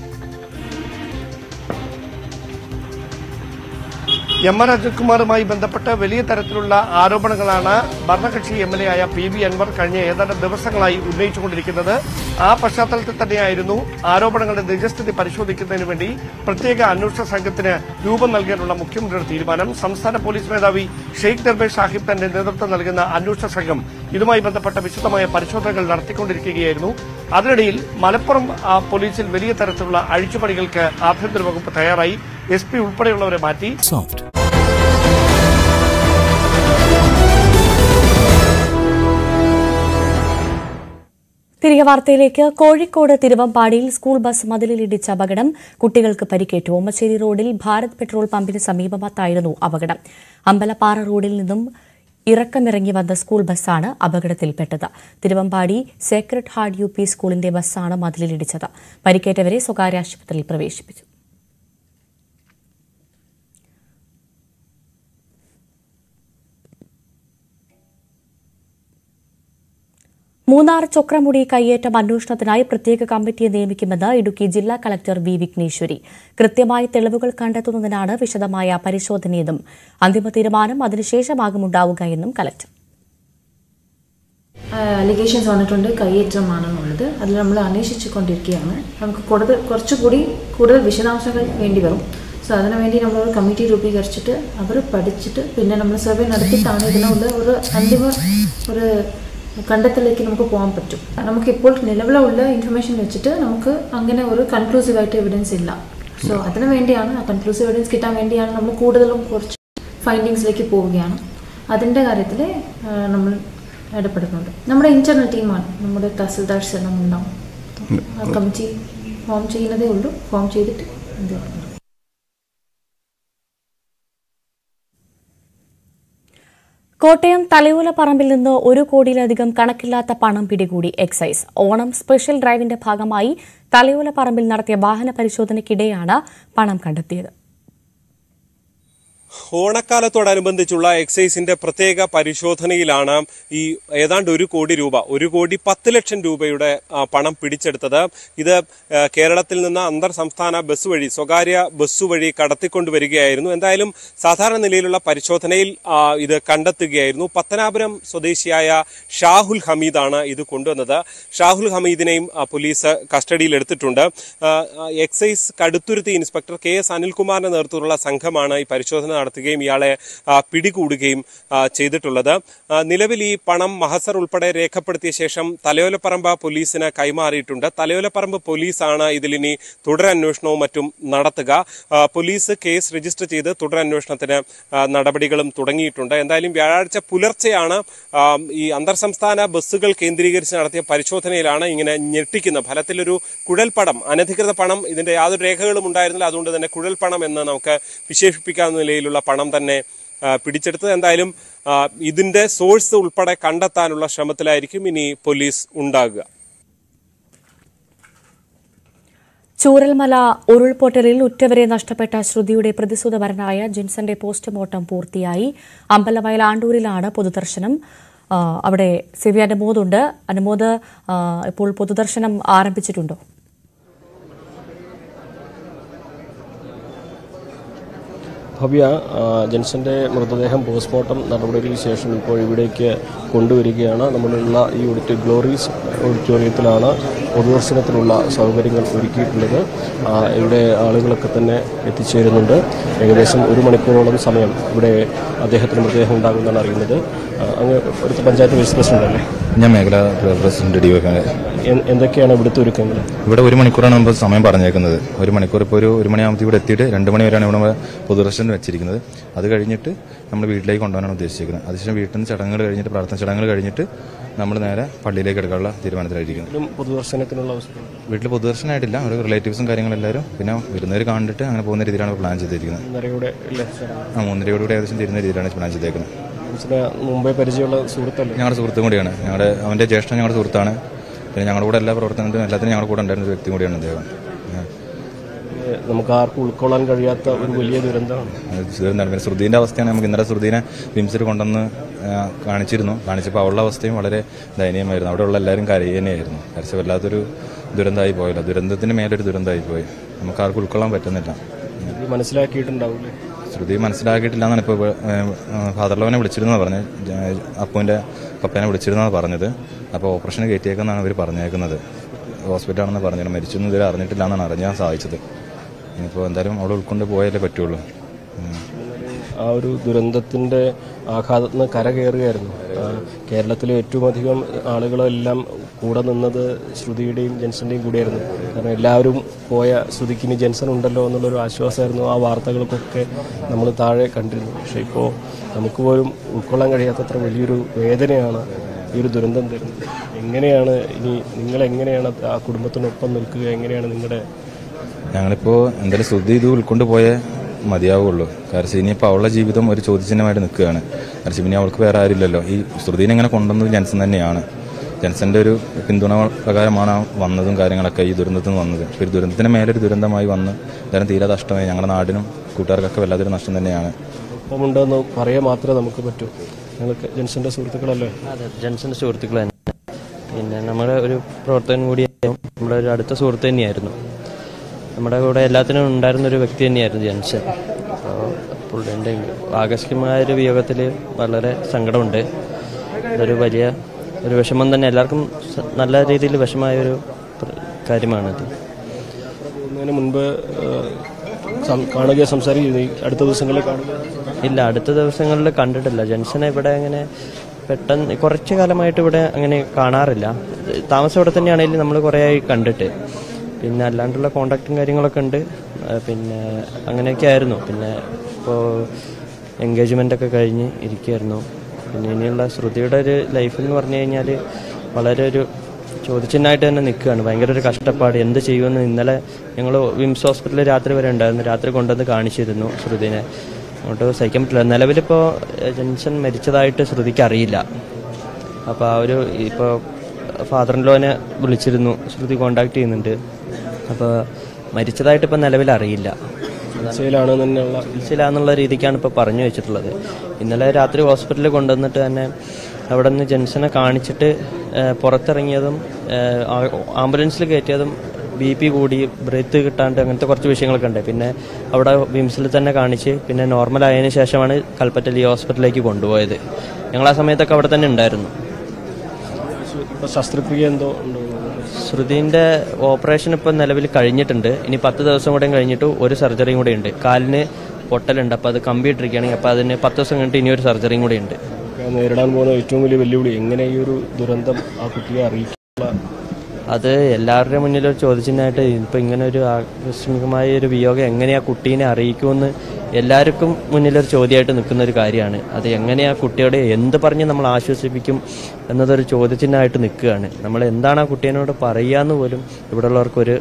എം ആർ അജിത്കുമാറുമായി ബന്ധപ്പെട്ട് വലിയ തരത്തിലുള്ള ആരോപണങ്ങളാണ് ഭരണകക്ഷി എം എൽ എ ആയ പി വി അൻവർ കഴിഞ്ഞ ഏതാനും ദിവസങ്ങളായി ഉന്നയിച്ചുകൊണ്ടിരിക്കുന്നത് ആ പശ്ചാത്തലത്തിൽ തന്നെയായിരുന്നു ആരോപണങ്ങളുടെ നിജസ്ഥിതി പരിശോധിക്കുന്നതിന് വേണ്ടി പ്രത്യേക അന്വേഷണ സംഘത്തിന് രൂപം നൽകാനുള്ള മുഖ്യമന്ത്രിയുടെ തീരുമാനം സംസ്ഥാന പോലീസ് മേധാവി ഷെയ്ഖ് ദർബേ സാഹിബ് തന്റെ നേതൃത്വം നൽകുന്ന അന്വേഷണ സംഘം ഇതുമായി ബന്ധപ്പെട്ട വിശദമായ പരിശോധനകൾ നടത്തിക്കൊണ്ടിരിക്കുകയായിരുന്നു അതിനിടയിൽ മലപ്പുറം ആ, പോലീസിൽ വലിയ തരത്തിലുള്ള അഴിച്ചുപണികൾക്ക് ആഭ്യന്തര വകുപ്പ് തയ്യാറായി എസ് പി ഉൾപ്പെടെയുള്ളവരെ മാറ്റി തിരികെ തിരികെ വാർത്തയിലേക്ക് കോഴിക്കോട് തിരുവമ്പാടിയിൽ സ്കൂൾ ബസ് മതിലിലിടിച്ച അപകടം കുട്ടികൾക്ക് പരിക്കേറ്റു ഓമശ്ശേരി റോഡിൽ ഭാരത് പെട്രോൾ പമ്പിന് സമീപത്തായിരുന്നു അപകടം അമ്പലപ്പാറ റോഡിൽ നിന്നും ഇറക്കമിറങ്ങി വന്ന സ്കൂൾ ബസ്സാണ് അപകടത്തിൽപ്പെട്ടത് Thiruvambadi sacred heart U P സ്കൂളിന്റെ ബസ്സാണ് മതിലിലിടിച്ചത് പരിക്കേറ്റവരെ സ്വകാര്യ ആശുപത്രിയിൽ പ്രവേശിപ്പിച്ചു മൂന്നാർ ചൊക്രമുടി കയ്യേറ്റം അന്വേഷണത്തിനായി പ്രത്യേക കമ്മിറ്റിയെ നിയമിക്കുമെന്ന് ഇടുക്കി ജില്ലാ കളക്ടർ വി വിഘ്നേശ്വരി കൃത്യമായ തെളിവുകൾ കണ്ടെത്തുന്നതിനാണ് വിശദമായ പരിശോധനയെന്നും അന്തിമ തീരുമാനം അതിനുശേഷമാകുമുണ്ടാവുക എന്നും കളക്ടർ അലിഗേഷൻസ് വന്നിട്ടുണ്ട് കയ്യേറ്റമാണെന്നുള്ളത് അതിൽ നമ്മൾ അന്വേഷിച്ചു കൊണ്ടിരിക്കുകയാണ് നമുക്ക് കൂടുതൽ കുറച്ചുകൂടി കൂടുതൽ വിശദാംശങ്ങൾ വേണ്ടി വരും സോ അതിനു വേണ്ടി നമ്മൾ ഒരു കമ്മിറ്റി രൂപീകരിച്ചിട്ട് അവർ പഠിച്ചിട്ട് പിന്നെ നമ്മൾ സർവേ നടത്തിയിട്ടാണ് ഇതിനുള്ള ഒരു അന്തിമ ഒരു കണ്ടെത്തലിലേക്ക് നമുക്ക് പോകാൻ പറ്റും നമുക്കിപ്പോൾ നിലവിലുള്ള ഇൻഫർമേഷൻ വെച്ചിട്ട് നമുക്ക് അങ്ങനെ ഒരു കൺക്ലൂസീവായിട്ട് എവിഡൻസ് ഇല്ല സോ അതിനു വേണ്ടിയാണ് ആ കൺക്ലൂസീവ് എവിഡൻസ് കിട്ടാൻ വേണ്ടിയാണ് നമ്മൾ കൂടുതലും കുറച്ച് ഫൈൻഡിങ്സിലേക്ക് പോവുകയാണ് അതിൻ്റെ കാര്യത്തിൽ നമ്മൾ ഇടപെടുന്നുണ്ട് നമ്മുടെ ഇന്റർണൽ ടീമാണ് നമ്മുടെ തഹസിൽദാർസ് എല്ലാം ഉണ്ടാവും ആ കമ്മിറ്റി ഫോം ചെയ്യുന്നതേ ഉള്ളൂ ഫോം ചെയ്തിട്ട് എന്ത് ചെയ്യണം. കോട്ടയം തലയോലപ്പറമ്പിൽ നിന്ന് ഒരു കോടിയിലധികം കണക്കില്ലാത്ത പണം പിടികൂടി എക്സൈസ് ഓണം സ്പെഷ്യൽ ഡ്രൈവിന്റെ ഭാഗമായി തലയോലപ്പറമ്പിൽ നടത്തിയ വാഹന പരിശോധനയ്ക്കിടെയാണ് പണം കണ്ടെത്തിയത് ഓണക്കാലത്തോടനുബന്ധിച്ചുള്ള എക്സൈസിന്റെ പ്രത്യേക പരിശോധനയിലാണ് ഈ ഏതാണ്ട് ഒരു കോടി രൂപ ഒരു കോടി പത്ത് ലക്ഷം രൂപയുടെ ആ, പണം പിടിച്ചെടുത്തത് ഇത് ആ, കേരളത്തിൽ നിന്ന് അന്തർ സംസ്ഥാന ബസ് വഴി സ്വകാര്യ ബസ് വഴി കടത്തിക്കൊണ്ടുവരികയായിരുന്നു എന്തായാലും സാധാരണ നിലയിലുള്ള പരിശോധനയിൽ ആ, ഇത് കണ്ടെത്തുകയായിരുന്നു പത്തനാപുരം സ്വദേശിയായ ഷാഹുൽ ഹമീദാണ് ഇത് കൊണ്ടുവന്നത് ഷാഹുൽ ഹമീദിനെയും ആ, പോലീസ് കസ്റ്റഡിയിൽ എടുത്തിട്ടുണ്ട് ആ, ആ, excise Kaduthuruthy inspector K S അനിൽകുമാറിന്റെ നേതൃത്വത്തിലുള്ള സംഘമാണ് ഈ പരിശോധന നടത്തുകയും ഇയാളെ ആ, പിടികൂടുകയും ആ, ചെയ്തിട്ടുള്ളത് ആ, നിലവിൽ ഈ പണം മഹസർ ഉൾപ്പെടെ രേഖപ്പെടുത്തിയ ശേഷം തലയോലപ്പറമ്പ് പോലീസിന് കൈമാറിയിട്ടുണ്ട് തലയോലപ്പറമ്പ് പോലീസാണ് ഇതിലിനി തുടരന്വേഷണവും മറ്റും നടത്തുക ആ, പോലീസ് കേസ് രജിസ്റ്റർ ചെയ്ത് തുടരന്വേഷണത്തിന് ആ, നടപടികളും തുടങ്ങിയിട്ടുണ്ട് എന്തായാലും വ്യാഴാഴ്ച പുലർച്ചെയാണ് ആ, ഈ അന്തർ സംസ്ഥാന ബസ്സുകൾ കേന്ദ്രീകരിച്ച് നടത്തിയ പരിശോധനയിലാണ് ഇങ്ങനെ ഞെട്ടിക്കുന്ന ഫലത്തിലൊരു കുഴൽപ്പണം അനധികൃത പണം ഇതിന്റെ യാതൊരു രേഖകളും ഉണ്ടായിരുന്നില്ല അതുകൊണ്ട് തന്നെ കുഴൽപ്പണം എന്ന് നമുക്ക് വിശേഷിപ്പിക്കാവുന്ന നിലയിലുള്ള പണം തന്നെ ആ, പിടിച്ചെടുത്തത് എന്തായാലും ആ, ഇതിന്റെ സോഴ്സ് ഉൾപ്പെടെ കണ്ടെത്താനുള്ള ശ്രമത്തിലായിരിക്കും ഇനി പോലീസ് ഉണ്ടാകുക ചൂരൽമല ഉരുൾപൊട്ടലിൽ ഉറ്റവരെ നഷ്ടപ്പെട്ട ശ്രുതിയുടെ പ്രതിസുതവരനായ ജിൻസന്റെ പോസ്റ്റ്മോർട്ടം പൂർത്തിയായി അമ്പലവയൽ ആണ്ടൂരിലാണ് പൊതുദർശനം ആ, അവിടെ സി വി അനുമോദുണ്ട് അനുമോദ് ആ, ഇപ്പോൾ പൊതുദർശനം ആരംഭിച്ചിട്ടുണ്ടോ ഭവ്യ ആ, ജെൻസന്റെ മൃതദേഹം പോസ്റ്റ്മോർട്ടം നടപടികൾക്ക് ശേഷം ഇപ്പോൾ ഇവിടേക്ക് കൊണ്ടുവരികയാണ് നമ്മളുള്ള ഈ ഓഡിറ്റോ ഗ്ലോറീസ് ഓഡിറ്റോറിയത്തിലാണ് പൊതുദർശനത്തിനുള്ള സൗകര്യങ്ങൾ ഒരുക്കിയിട്ടുള്ളത് ആ, ഇവിടെ ആളുകളൊക്കെ തന്നെ എത്തിച്ചേരുന്നുണ്ട് ഏകദേശം ഒരു മണിക്കൂറോളം സമയം ഇവിടെ അദ്ദേഹത്തിന് മൃതദേഹം ഉണ്ടാകുമെന്നാണ് അറിയുന്നത് ആ, അങ്ങ് അടുത്ത പഞ്ചായത്ത് വൈസ് പ്രസിഡന്റ് അല്ലേ ഞാൻ മേഖലാ പ്രസിഡന്റ് ഡി വൈഫ് എ- എന്തൊക്കെയാണ് ഇവിടുത്തെ ഒരുക്കങ്ങൾ ഇവിടെ ഒരു മണിക്കൂറാണ് മുമ്പ് സമയം പറഞ്ഞേക്കുന്നത് ഒരു മണിക്കൂർ ഇപ്പോൾ ഒരു ഒരു മണിയാകുമ്പോൾ ഇവിടെ എത്തിയിട്ട് രണ്ട് മണി വരെയാണ് ഇവിടെ പൊതുദർശനം വെച്ചിരിക്കുന്നത് അത് കഴിഞ്ഞിട്ട് നമ്മൾ വീട്ടിലേക്ക് കൊണ്ടുപോകാനാണ് ഉദ്ദേശിക്കുന്നത് അതിനുശേഷം വീട്ടിൽ നിന്ന് ചടങ്ങുകൾ കഴിഞ്ഞിട്ട് പ്രാർത്ഥന ചടങ്ങുകൾ കഴിഞ്ഞിട്ട് നമ്മൾ നേരെ പള്ളിയിലേക്ക് എടുക്കാനുള്ള തീരുമാനത്തിലായിരിക്കുന്നത് ഇതിലും പൊതുദർശനത്തിനുള്ള അവസരം വീട്ടിൽ പൊതുദർശനമായിട്ടില്ല ഒരു റിലേറ്റീവ്സും കാര്യങ്ങളെല്ലാവരും പിന്നെ വരുന്നവർ കണ്ടിട്ട് അങ്ങനെ പോകുന്ന രീതിയിലാണ് പ്ലാൻ ചെയ്തിരിക്കുന്നത് ഇന്നലെയുടെ ഇല്ലേ ചടങ്ങ്? ആ മൂന്നരയോടുകൂടി ഏകദേശം തീരുന്ന രീതിയിലാണ് പ്ലാൻ ചെയ്തേക്കുന്നത് ജെൻസന് മുമ്പേ പരിചയമുള്ള സുഹൃത്തല്ലേ ഞങ്ങളുടെ സുഹൃത്തും കൂടിയാണ് ഞങ്ങളുടെ അവൻ്റെ ജ്യേഷ്ഠൻ ഞങ്ങളുടെ സുഹൃത്താണ് പിന്നെ ഞങ്ങളുടെ കൂടെ എല്ലാ പ്രവർത്തനത്തിനും എല്ലാത്തിനും ഞങ്ങളുടെ കൂടെ ഉണ്ടായിരുന്ന ഒരു വ്യക്തി കൂടിയാണ് അദ്ദേഹം ഏ, നമുക്ക് ആർക്കും ഉൾക്കൊള്ളാൻ കഴിയാത്ത ഒരു വലിയ ദുരന്തമാണ് ദുരന്തമാണ് പിന്നെ ശ്രുതിൻ്റെ അവസ്ഥയാണ് നമുക്ക് ഇന്നലെ ശ്രുതിനെ വിംസിൽ കൊണ്ടുവന്ന് ആ, കാണിച്ചിരുന്നു കാണിച്ചപ്പോൾ അവളുടെ അവസ്ഥയും വളരെ ദയനീയമായിരുന്നു അവിടെയുള്ള എല്ലാവരും കരയുക തന്നെയായിരുന്നു കരച്ച വല്ലാത്തൊരു ദുരന്തമായി പോയല്ലോ ദുരന്തത്തിന് മേലൊരു ദുരന്തമായി പോയി നമുക്ക് ആർക്കും ഉൾക്കൊള്ളാൻ പറ്റുന്നില്ല ഇത് മനസ്സിലാക്കിയിട്ടുണ്ടാവില്ലേ ശ്രുതി മനസ്സിലാക്കിയിട്ടില്ല എന്നാണ് ഇപ്പോൾ ഫാദർലോനെ വിളിച്ചിരുന്നത് പറഞ്ഞ് അപ്പുവിൻ്റെ പപ്പേനെ വിളിച്ചിരുന്നാണ് പറഞ്ഞത് അപ്പോൾ ഓപ്പറേഷൻ കയറ്റിയേക്കെന്നാണ് അവർ പറഞ്ഞേക്കുന്നത് ഹോസ്പിറ്റലാണെന്ന് പറഞ്ഞത് മരിച്ചു എന്ന് ഇതുവരെ അറിഞ്ഞിട്ടില്ല എന്നാണ് അറിഞ്ഞാൻ സാധിച്ചത് ഇനിയിപ്പോൾ എന്തായാലും അവിടെ ഉൾക്കൊണ്ട് പോയാലേ പറ്റുള്ളൂ ഉം. ആ ഒരു ദുരന്തത്തിന്റെ ആഘാതത്തിൽ നിന്ന് കരകയറുകയായിരുന്നു ആ, കേരളത്തിലെ ഏറ്റവും അധികം ആളുകളെല്ലാം കൂടെ നിന്നത് ശ്രുതിയുടെയും ജെൻസന്റെയും കൂടിയായിരുന്നു കാരണം എല്ലാവരും പോയ ശ്രുതിക്ക് ഇനി ജെൻസൺ ഉണ്ടല്ലോ എന്നുള്ളൊരു ആശ്വാസമായിരുന്നു ആ വാർത്തകൾക്കൊക്കെ നമ്മൾ താഴെ കണ്ടിരുന്നു പക്ഷെ ഇപ്പോൾ നമുക്ക് പോലും ഉൾക്കൊള്ളാൻ കഴിയാത്തത്ര വലിയൊരു വേദനയാണ് ഈ ഒരു ദുരന്തം തരുന്നത് എങ്ങനെയാണ് ഇനി നിങ്ങൾ എങ്ങനെയാണ് ആ കുടുംബത്തിനൊപ്പം നിൽക്കുക എങ്ങനെയാണ് നിങ്ങളുടെ ഞങ്ങളിപ്പോൾ എന്തായാലും ശ്രുതി ഇത് ഉൾക്കൊണ്ട് പോയേ മതിയാവുള്ളൂ കാരണം ഇനിയിപ്പോൾ അവളുടെ ജീവിതം ഒരു ചോദ്യചിഹ്നമായിട്ട് നിൽക്കുകയാണ് കാരണം ഇനി അവൾക്ക് വേറെ ആരില്ലല്ലോ ഈ ശ്രുതിനെ ഇങ്ങനെ കൊണ്ടുവന്നത് ജൻസൺ തന്നെയാണ് ജൻസന്റെ ഒരു പിന്തുണ പ്രകാരമാണ് ആ വന്നതും കാര്യങ്ങളൊക്കെ ഈ ദുരന്തത്തിൽ നിന്ന് വന്നത് ഇപ്പോൾ ഒരു ദുരന്തത്തിന് മേലൊരു ദുരന്തമായി വന്ന് എന്തായാലും തീരെ നഷ്ടമായി ഞങ്ങളുടെ നാടിനും കൂട്ടുകാർക്കൊക്കെ വല്ലാത്തൊരു നഷ്ടം തന്നെയാണ് ഒപ്പമുണ്ടെന്ന് പറയാൻ മാത്രമേ നമുക്ക് പറ്റൂ നിങ്ങൾക്ക് ജെൻസന്റെ സുഹൃത്തുക്കളല്ലേ അതെ ജെൻസന്റെ സുഹൃത്തുക്കൾ തന്നെ പിന്നെ നമ്മുടെ ഒരു പ്രവർത്തകൻ കൂടിയായിരുന്നു നമ്മുടെ ഒരു അടുത്ത സുഹൃത്ത് തന്നെയായിരുന്നു നമ്മുടെ കൂടെ എല്ലാത്തിനും ഉണ്ടായിരുന്ന ഒരു വ്യക്തി തന്നെയായിരുന്നു ജെൻസൻ അപ്പോൾ പുള്ളിൻ്റെ ആകസ്മികമായ ഒരു വിയോഗത്തിൽ വളരെ സങ്കടമുണ്ട് ഇതൊരു വലിയ ഒരു വിഷമം തന്നെ എല്ലാവർക്കും സ- നല്ല രീതിയിൽ വിഷമായ ഒരു പ്ര- കാര്യമാണത് പോകുന്നതിന് മുൻപ് ഏഹ്, സം- കാണുകയോ സംസാരിക്കുകയോ ഈ അടുത്ത ദിവസങ്ങളിൽ കാണുക ഇല്ല അടുത്ത ദിവസങ്ങളിൽ കണ്ടിട്ടില്ല ജെൻസനെ ഇവിടെ അങ്ങനെ പെട്ടെന്ന് കുറച്ച് കാലമായിട്ട് ഇവിടെ അങ്ങനെ കാണാറില്ല താമസം ഇവിടെ തന്നെയാണെങ്കിലും നമ്മൾ കുറേ ആയി കണ്ടിട്ട് പിന്നെ അല്ലാണ്ടുള്ള കോണ്ടാക്റ്റും കാര്യങ്ങളൊക്കെ ഉണ്ട് ആ, പിന്നെ അങ്ങനെയൊക്കെ ആയിരുന്നു പിന്നെ ഇപ്പോൾ എൻഗേജ്മെൻ്റ് ഒക്കെ കഴിഞ്ഞ് ഇരിക്കുകയായിരുന്നു പിന്നെ ഇനിയുള്ള ശ്രുതിയുടെ ഒരു ലൈഫ് എന്ന് പറഞ്ഞു കഴിഞ്ഞാൽ വളരെ ഒരു ചോദിച്ചിനായിട്ട് തന്നെ നിൽക്കുകയാണ് ഭയങ്കര ഒരു കഷ്ടപ്പാട് എന്ത് ചെയ്യുമെന്ന് ഇന്നലെ ഞങ്ങൾ വിംസ് ഹോസ്പിറ്റലിൽ രാത്രി വരെ ഉണ്ടായിരുന്നു രാത്രി കൊണ്ടുവന്ന് കാണിച്ചിരുന്നു ശ്രുതിനെ അങ്ങോട്ട് സഹിക്കാൻ പറ്റില്ല നിലവിലിപ്പോൾ ജെൻസൺ മരിച്ചതായിട്ട് ശ്രുതിക്ക് അറിയില്ല അപ്പോൾ ആ ഒരു ഇപ്പോൾ ഫാദർ ഇൻ ലോനെ വിളിച്ചിരുന്നു ശ്രുതി കോണ്ടാക്ട് ചെയ്യുന്നുണ്ട് അപ്പോൾ മരിച്ചതായിട്ട് ഇപ്പം നിലവിൽ അറിയില്ല ചികിത്സയിലാണ് തന്നെയുള്ള ചികിത്സയിലാന്നുള്ള രീതിക്കാണ് ഇപ്പോൾ പറഞ്ഞു വെച്ചിട്ടുള്ളത് ഇന്നലെ രാത്രി ഹോസ്പിറ്റലിൽ കൊണ്ടുവന്നിട്ട് തന്നെ അവിടെ നിന്ന് ജെൻസനെ കാണിച്ചിട്ട് ഏഹ്, പുറത്തിറങ്ങിയതും ഏഹ്, ആ- ആംബുലൻസിൽ കയറ്റിയതും ബി പി കൂടി ബ്രീത്ത് കിട്ടാണ്ട് അങ്ങനത്തെ കുറച്ച് വിഷയങ്ങളൊക്കെ ഉണ്ട് പിന്നെ അവിടെ വിംസിൽ തന്നെ കാണിച്ച് പിന്നെ നോർമൽ ആയതിനു ശേഷമാണ് കൽപ്പറ്റ ലീ ഹോസ്പിറ്റലിലേക്ക് കൊണ്ടുപോയത് ഞങ്ങൾ ആ സമയത്തൊക്കെ അവിടെ തന്നെ ഉണ്ടായിരുന്നു ഇപ്പൊ ശസ്ത്രക്രിയ എന്തോ ഉണ്ടോ ശ്രുതിന്റെ ഓപ്പറേഷൻ ഇപ്പം നിലവിൽ കഴിഞ്ഞിട്ടുണ്ട് ഇനി പത്ത് ദിവസം കൂടെ കഴിഞ്ഞിട്ട് ഒരു സർജറിയും കൂടെ ഉണ്ട് കാലിന് പൊട്ടലുണ്ട് അപ്പോൾ അത് കമ്പി ഇട്ടിരിക്കുകയാണെങ്കിൽ അപ്പോൾ അതിന് പത്ത് ദിവസം കഴിഞ്ഞിട്ട് ഇനി ഒരു സർജറിയും കൂടെ ഉണ്ട് ഒക്കെ നേരിടാൻ പോകുന്ന ഏറ്റവും വലിയ വെല്ലുവിളി എങ്ങനെ ഈ ഒരു ദുരന്തം ആ കുട്ടിയെ അറിയിക്കുക അത് എല്ലാവരുടെയും മുന്നിൽ ഒരു ചോദിച്ചിനായിട്ട് ഇപ്പം ഇങ്ങനെ ഒരു ആകസ്മികമായ ഒരു വിയോഗം എങ്ങനെ ആ കുട്ടീനെ അറിയിക്കുമെന്ന് എല്ലാവർക്കും മുന്നിലൊരു ചോദ്യമായിട്ട് നിൽക്കുന്ന ഒരു കാര്യമാണ് അത് എങ്ങനെ ആ കുട്ടിയോട് എന്ത് പറഞ്ഞ് നമ്മൾ ആശ്വസിപ്പിക്കും എന്നതൊരു ചോദ്യചിഹ്നമായിട്ട് നിൽക്കുകയാണ് നമ്മൾ എന്താണ് ആ കുട്ടീനോട് പറയാന്ന് പോലും ഇവിടെ ഉള്ളവർക്കൊരു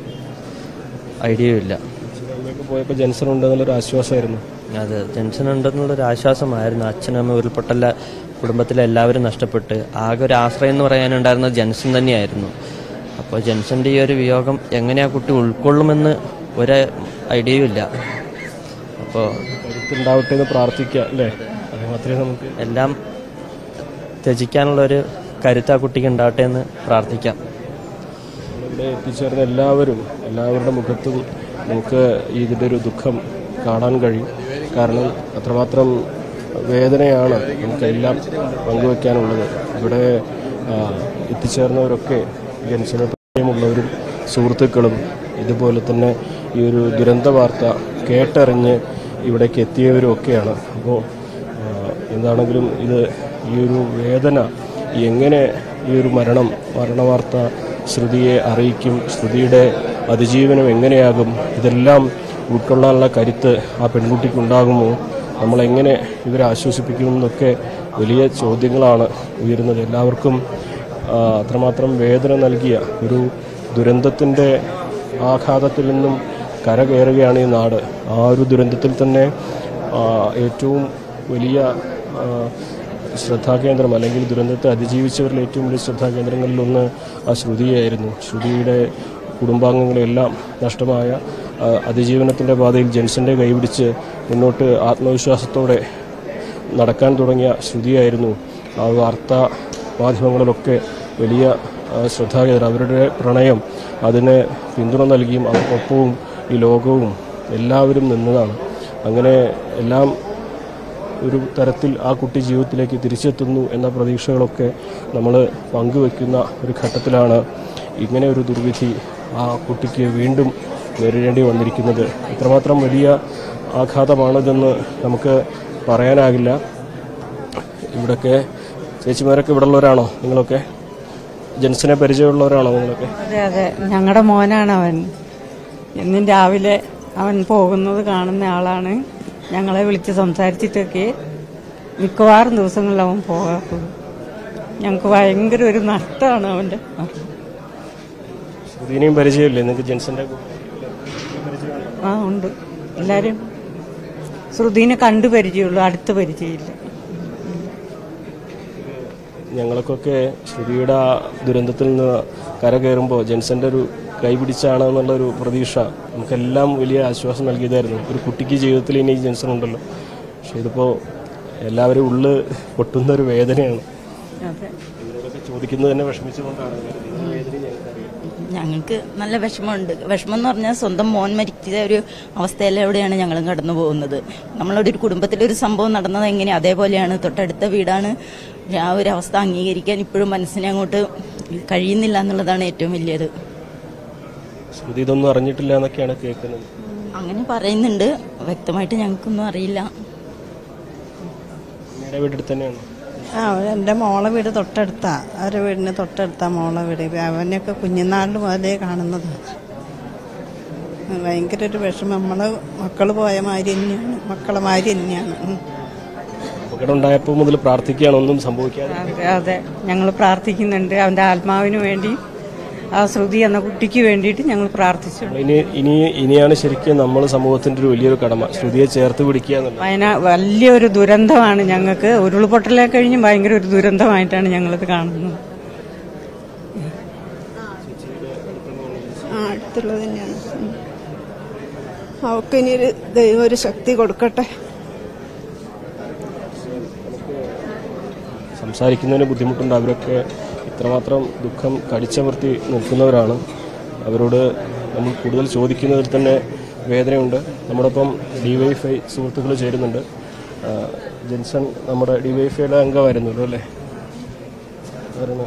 ഐഡിയയും ഇല്ല അമ്മയൊക്കെ പോയപ്പോൾ ജെൻസൺ ഉണ്ടെന്നുള്ളൊരു ആശ്വാസമായിരുന്നു അതെ ടെൻഷൻ ഉണ്ടെന്നുള്ളൊരു ആശ്വാസമായിരുന്നു അച്ഛനമ്മ ഉൾപ്പെട്ടല്ല കുടുംബത്തിലെ എല്ലാവരും നഷ്ടപ്പെട്ട് ആകെ ഒരു ആശ്രയം എന്ന് പറയാനുണ്ടായിരുന്നത് ജെൻസൺ തന്നെയായിരുന്നു അപ്പോൾ ജെൻസന്റെ ഈ ഒരു വിയോഗം എങ്ങനെ ആ കുട്ടി ഉൾക്കൊള്ളുമെന്ന് ഒരു ഐഡിയയും ഇല്ല അപ്പോൾ കരുത്തുണ്ടാവട്ടെ എന്ന് പ്രാർത്ഥിക്കുക അല്ലേ അത് മാത്രമേ നമുക്ക് എല്ലാം ത്യജിക്കാനുള്ള ഒരു കരുത്ത് ആ കുട്ടിക്ക് ഉണ്ടാവട്ടെ എന്ന് പ്രാർത്ഥിക്കാം ഇവിടെ എത്തിച്ചേർന്ന എല്ലാവരും എല്ലാവരുടെ മുഖത്തും നമുക്ക് ഇതിൻ്റെ ഒരു ദുഃഖം കാണാൻ കഴിയും കാരണം അത്രമാത്രം വേദനയാണ് നമുക്കെല്ലാം പങ്കുവെക്കാനുള്ളത് ഇവിടെ ആ, എത്തിച്ചേർന്നവരൊക്കെ ജനിച്ചതിന് പ്രിയമുള്ളവരും സുഹൃത്തുക്കളും ഇതുപോലെ തന്നെ ഈ ഒരു ദുരന്ത വാർത്ത കേട്ടറിഞ്ഞ് ഇവിടേക്ക് എത്തിയവരും ഒക്കെയാണ് അപ്പോൾ ആ, എന്താണെങ്കിലും ഇത് ഈ ഒരു വേദന എങ്ങനെ ഈ ഒരു മരണം മരണവാർത്ത ശ്രുതിയെ അറിയിക്കും ശ്രുതിയുടെ അതിജീവനം എങ്ങനെയാകും ഇതെല്ലാം ഉൾക്കൊള്ളാനുള്ള കരുത്ത് ആ പെൺകുട്ടിക്കുണ്ടാകുമോ നമ്മളെങ്ങനെ ഇവരെ ആശ്വസിപ്പിക്കുമെന്നൊക്കെ വലിയ ചോദ്യങ്ങളാണ് ഉയരുന്നത് എല്ലാവർക്കും ആ, അത്രമാത്രം വേദന നൽകിയ ഒരു ദുരന്തത്തിൻ്റെ ആഘാതത്തിൽ നിന്നും കരകയറുകയാണ് ഈ നാട് ആ ഒരു ദുരന്തത്തിൽ തന്നെ ആ, ഏറ്റവും വലിയ ആ, ശ്രദ്ധാകേന്ദ്രം അല്ലെങ്കിൽ ദുരന്തത്തെ അതിജീവിച്ചവരിൽ ഏറ്റവും വലിയ ശ്രദ്ധാകേന്ദ്രങ്ങളിലൊന്ന് ആ ശ്രുതിയായിരുന്നു ശ്രുതിയുടെ കുടുംബാംഗങ്ങളെല്ലാം നഷ്ടമായ ആ, അതിജീവനത്തിൻ്റെ പാതയിൽ ജെൻസന്റെ കൈപിടിച്ച് മുന്നോട്ട് ആത്മവിശ്വാസത്തോടെ നടക്കാൻ തുടങ്ങിയ ശ്രുതിയായിരുന്നു ആ വാർത്താ മാധ്യമങ്ങളിലൊക്കെ വലിയ ആ, ശ്രദ്ധാകേന്ദ്രം അവരുടെ പ്രണയം അതിന് പിന്തുണ നൽകിയും അവർക്കൊപ്പവും ഈ ലോകവും എല്ലാവരും നിന്നതാണ് അങ്ങനെ എല്ലാം ഒരു തരത്തിൽ ആ കുട്ടി ജീവിതത്തിലേക്ക് തിരിച്ചെത്തുന്നു എന്ന പ്രതീക്ഷകളൊക്കെ നമ്മൾ പങ്കുവെക്കുന്ന ഒരു ഘട്ടത്തിലാണ് ഇങ്ങനെ ഒരു ദുർവിധി ആ കുട്ടിക്ക് വീണ്ടും നേരിടേണ്ടി വന്നിരിക്കുന്നത് ഇത്രമാത്രം വലിയ ആഘാതമാണിതെന്ന് നമുക്ക് പറയാനാകില്ല ഇവിടൊക്കെ ചേച്ചിമാരൊക്കെ ഇവിടെ ഉള്ളവരാണോ നിങ്ങളൊക്കെ ജെൻസിനെ പരിചയമുള്ളവരാണോ നിങ്ങളൊക്കെ അതെ അതെ ഞങ്ങളുടെ മോനാണ് അവൻ എന്നും രാവിലെ അവൻ പോകുന്നത് കാണുന്ന ആളാണ് ഞങ്ങളെ വിളിച്ച് സംസാരിച്ചിട്ടൊക്കെ മിക്കവാറും ദിവസങ്ങളിൽ അവൻ പോകാറുള്ളൂ ഞങ്ങൾക്ക് ഭയങ്കര ഒരു നഷ്ടമാണ് അവൻ്റെ ശ്രുതിനെയും പരിചയമില്ലേ നിങ്ങൾക്ക് ജെൻസന്റെ ആ ഉണ്ട് എല്ലാവരും ശ്രുതിനെ കണ്ടു പരിചയമുള്ളൂ അടുത്ത് പരിചയമില്ല ഞങ്ങൾക്കൊക്കെ ശ്രുതിയുടെ ആ ദുരന്തത്തിൽ നിന്ന് കര കയറുമ്പോൾ ജെൻസന്റെ ഒരു കൈ പിടിച്ചാണ് എന്നുള്ളൊരു പ്രതീക്ഷ നമുക്കെല്ലാം വലിയ ആശ്വാസം നൽകിയതായിരുന്നു ഒരു കുട്ടിക്ക് ജീവിതത്തിൽ ഇനി ജെൻസൺ ഉണ്ടല്ലോ പക്ഷെ ഇതിപ്പോൾ എല്ലാവരും ഉള്ള് പൊട്ടുന്ന ഒരു വേദനയാണ് അതെ ഇവരോടൊക്കെ ചോദിക്കുന്നത് തന്നെ വിഷമിച്ചുകൊണ്ടാണ് നിങ്ങളുടെ വേദന ഞങ്ങൾക്കറിയാം ഞങ്ങൾക്ക് നല്ല വിഷമമുണ്ട് വിഷമം എന്ന് പറഞ്ഞാൽ സ്വന്തം മോൻ മരിച്ച ഒരു അവസ്ഥയിലൂടെയാണ് ഞങ്ങളും കടന്നു പോകുന്നത് നമ്മളവിടെ ഒരു കുടുംബത്തിലൊരു സംഭവം നടന്നത് എങ്ങനെ അതേപോലെയാണ് തൊട്ടടുത്ത വീടാണ് ആ ഒരു അവസ്ഥ അംഗീകരിക്കാൻ ഇപ്പോഴും മനസ്സിനെ അങ്ങോട്ട് കഴിയുന്നില്ല എന്നുള്ളതാണ് ഏറ്റവും വലിയത് ശ്രുതി ഇതൊന്നും അറിഞ്ഞിട്ടില്ല എന്നൊക്കെയാണ് കേൾക്കുന്നത് അങ്ങനെ പറയുന്നുണ്ട് വ്യക്തമായിട്ട് ഞങ്ങൾക്കൊന്നും അറിയില്ല അമ്മയുടെ വീട്ടിൽ തന്നെയാണ് ആ എൻ്റെ മോളെ വീട് തൊട്ടടുത്താ അവരുടെ വീടിന് തൊട്ടടുത്താ മോളെ വീട് അവനെയൊക്കെ കുഞ്ഞുനാളിൽ മുതലേ കാണുന്നത് ഭയങ്കര ഒരു വിഷമം നമ്മള് മക്കള് പോയ മാതിരി തന്നെയാണ് മക്കളെ മാതിരി തന്നെയാണ് ഉം. അപകടം ഉണ്ടായപ്പോൾ മുതൽ പ്രാർത്ഥിക്കുകയാണ് ഒന്നും സംഭവിക്കാതെ അതെ അതെ ഞങ്ങൾ പ്രാർത്ഥിക്കുന്നുണ്ട് അവൻ്റെ ആത്മാവിന് വേണ്ടി ആ ശ്രുതി എന്ന കുട്ടിക്ക് വേണ്ടിയിട്ട് ഞങ്ങൾ പ്രാർത്ഥിച്ചു ഇനി ഇനി ഇനിയാണ് ശരിക്കും നമ്മൾ സമൂഹത്തിന്റെ ഒരു വലിയൊരു കടമ ശ്രുതിയെ ചേർത്ത് പിടിക്കുക എന്നുള്ളത് വയനാ വലിയൊരു ദുരന്തമാണ് ഞങ്ങൾക്ക് ഉരുൾപൊട്ടലെ കഴിഞ്ഞ് ഭയങ്കര ഒരു ദുരന്തമായിട്ടാണ് ഞങ്ങളിത് കാണുന്നത് ആ അടുത്തുള്ളത് തന്നെയാണ് ഉം. അവൾക്ക് ഇനി ഒരു ദൈവം ഒരു ശക്തി കൊടുക്കട്ടെ സംസാരിക്കുന്നതിന് ബുദ്ധിമുട്ടുണ്ട് അവരൊക്കെ ഇത്രമാത്രം ദുഃഖം കടിച്ചമർത്തി നിൽക്കുന്നവരാണ് അവരോട് നമ്മൾ കൂടുതൽ ചോദിക്കുന്നതിൽ തന്നെ വേദനയുണ്ട് നമ്മോടൊപ്പം ഡിവൈഫൈ സുഹൃത്തുക്കൾ ചേരുന്നുണ്ട് ആ, ജെൻസൺ നമ്മുടെ ഡിവൈഫൈയുടെ അംഗമായിരുന്നല്ലോ അല്ലേ ആരാണ്?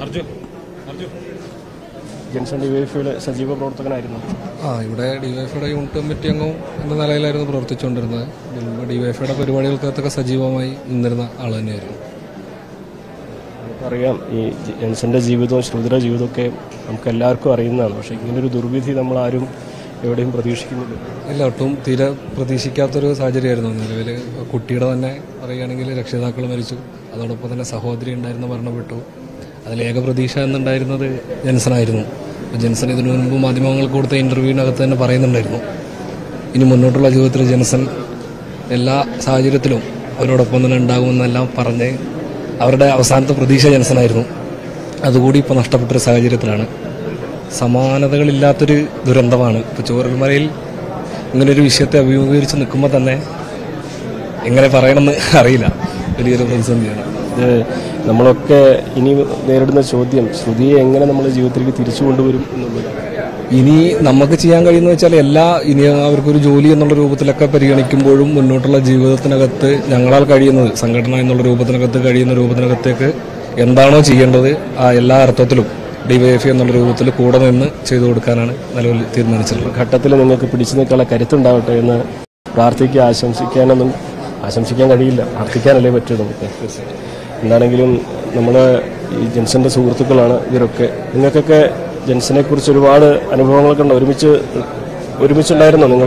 ജെൻസൺ ഡിവൈഫൈയുടെ സജീവ പ്രവർത്തകനായിരുന്നു ആ ഇവിടെ ഡിവൈഫൈയുടെ യൂണിറ്റ് കമ്മിറ്റി അംഗം എന്ന നിലയിലായിരുന്നു പ്രവർത്തിച്ചുകൊണ്ടിരുന്നത് ഡിവൈഫൈയുടെ പരിപാടികൾക്കകത്തൊക്കെ സജീവമായി നിന്നിരുന്ന ആൾ തന്നെയായിരുന്നു നമുക്കറിയാം ഈ ജെ- ജെൻസന്റെ ജീവിതവും ശ്രുതിയുടെ ജീവിതമൊക്കെ നമുക്ക് എല്ലാവർക്കും അറിയുന്നതാണ് പക്ഷേ ഇങ്ങനൊരു ദുർവിധി നമ്മൾ ആരും എവിടെയും പ്രതീക്ഷിക്കുന്നില്ല ഇല്ല ഒട്ടും തീരെ പ്രതീക്ഷിക്കാത്തൊരു സാഹചര്യമായിരുന്നു നിലവിൽ കുട്ടിയുടെ തന്നെ പറയുകയാണെങ്കിൽ രക്ഷിതാക്കൾ മരിച്ചു അതോടൊപ്പം തന്നെ സഹോദരി ഉണ്ടായിരുന്ന മരണപ്പെട്ടു അതിലേക പ്രതീക്ഷ എന്നുണ്ടായിരുന്നത് ജെൻസനായിരുന്നു അപ്പോൾ ജെൻസൺ ഇതിനു മുൻപ് മാധ്യമങ്ങൾക്ക് കൊടുത്ത ഇൻ്റർവ്യൂവിനകത്ത് തന്നെ പറയുന്നുണ്ടായിരുന്നു ഇനി മുന്നോട്ടുള്ള ജീവിതത്തിൽ ജെൻസൺ എല്ലാ സാഹചര്യത്തിലും അവരോടൊപ്പം തന്നെ ഉണ്ടാകുമെന്നെല്ലാം പറഞ്ഞ് അവരുടെ അവസാനത്തെ പ്രതീക്ഷ ജെൻസനായിരുന്നു അതുകൂടി ഇപ്പോൾ നഷ്ടപ്പെട്ടൊരു സാഹചര്യത്തിലാണ് സമാനതകളില്ലാത്തൊരു ദുരന്തമാണ് ഇപ്പോൾ ചോരൽമലയിൽ ഇങ്ങനൊരു വിഷയത്തെ അഭിമുഖീകരിച്ച് നിൽക്കുമ്പോൾ തന്നെ എങ്ങനെ പറയണമെന്ന് അറിയില്ല വലിയൊരു പ്രതിസന്ധിയാണ് ഇത് നമ്മളൊക്കെ ഇനി നേരിടുന്ന ചോദ്യം ശ്രുതിയെ എങ്ങനെ നമ്മൾ ജീവിതത്തിലേക്ക് തിരിച്ചു കൊണ്ടുവരും എന്നുള്ളത് ഇനി നമുക്ക് ചെയ്യാൻ കഴിയുന്ന വെച്ചാൽ എല്ലാ ഇനി അവർക്കൊരു ജോലി എന്നുള്ള രൂപത്തിലൊക്കെ പരിഗണിക്കുമ്പോഴും മുന്നോട്ടുള്ള ജീവിതത്തിനകത്ത് ഞങ്ങളാൽ കഴിയുന്നത് സംഘടന എന്നുള്ള രൂപത്തിനകത്ത് കഴിയുന്ന രൂപത്തിനകത്തേക്ക് എന്താണോ ചെയ്യേണ്ടത് ആ എല്ലാ അർത്ഥത്തിലും ഡിവൈഎഫ് എന്നുള്ള രൂപത്തിൽ കൂടെ നിന്ന് ചെയ്തു കൊടുക്കാനാണ് നിലവിൽ തീരുമാനിച്ചിട്ടുള്ളത് ഘട്ടത്തിൽ നിങ്ങൾക്ക് പിടിച്ചു നിൽക്കാനുള്ള കരുത്തുണ്ടാവട്ടെ എന്ന് പ്രാർത്ഥിക്കുക ആശംസിക്കാനൊന്നും ആശംസിക്കാൻ കഴിയില്ല പ്രാർത്ഥിക്കാനല്ലേ പറ്റൂ നമുക്ക് എന്താണെങ്കിലും നമ്മൾ ഈ ജെൻസന്റെ സുഹൃത്തുക്കളാണ് ഇവരൊക്കെ നിങ്ങൾക്കൊക്കെ ജെൻസനെ കുറിച്ച് ഒരുപാട് അനുഭവങ്ങളൊക്കെ ഉണ്ട് ഒരുമിച്ച് ഒരുമിച്ചുണ്ടായിരുന്നോ നിങ്ങൾ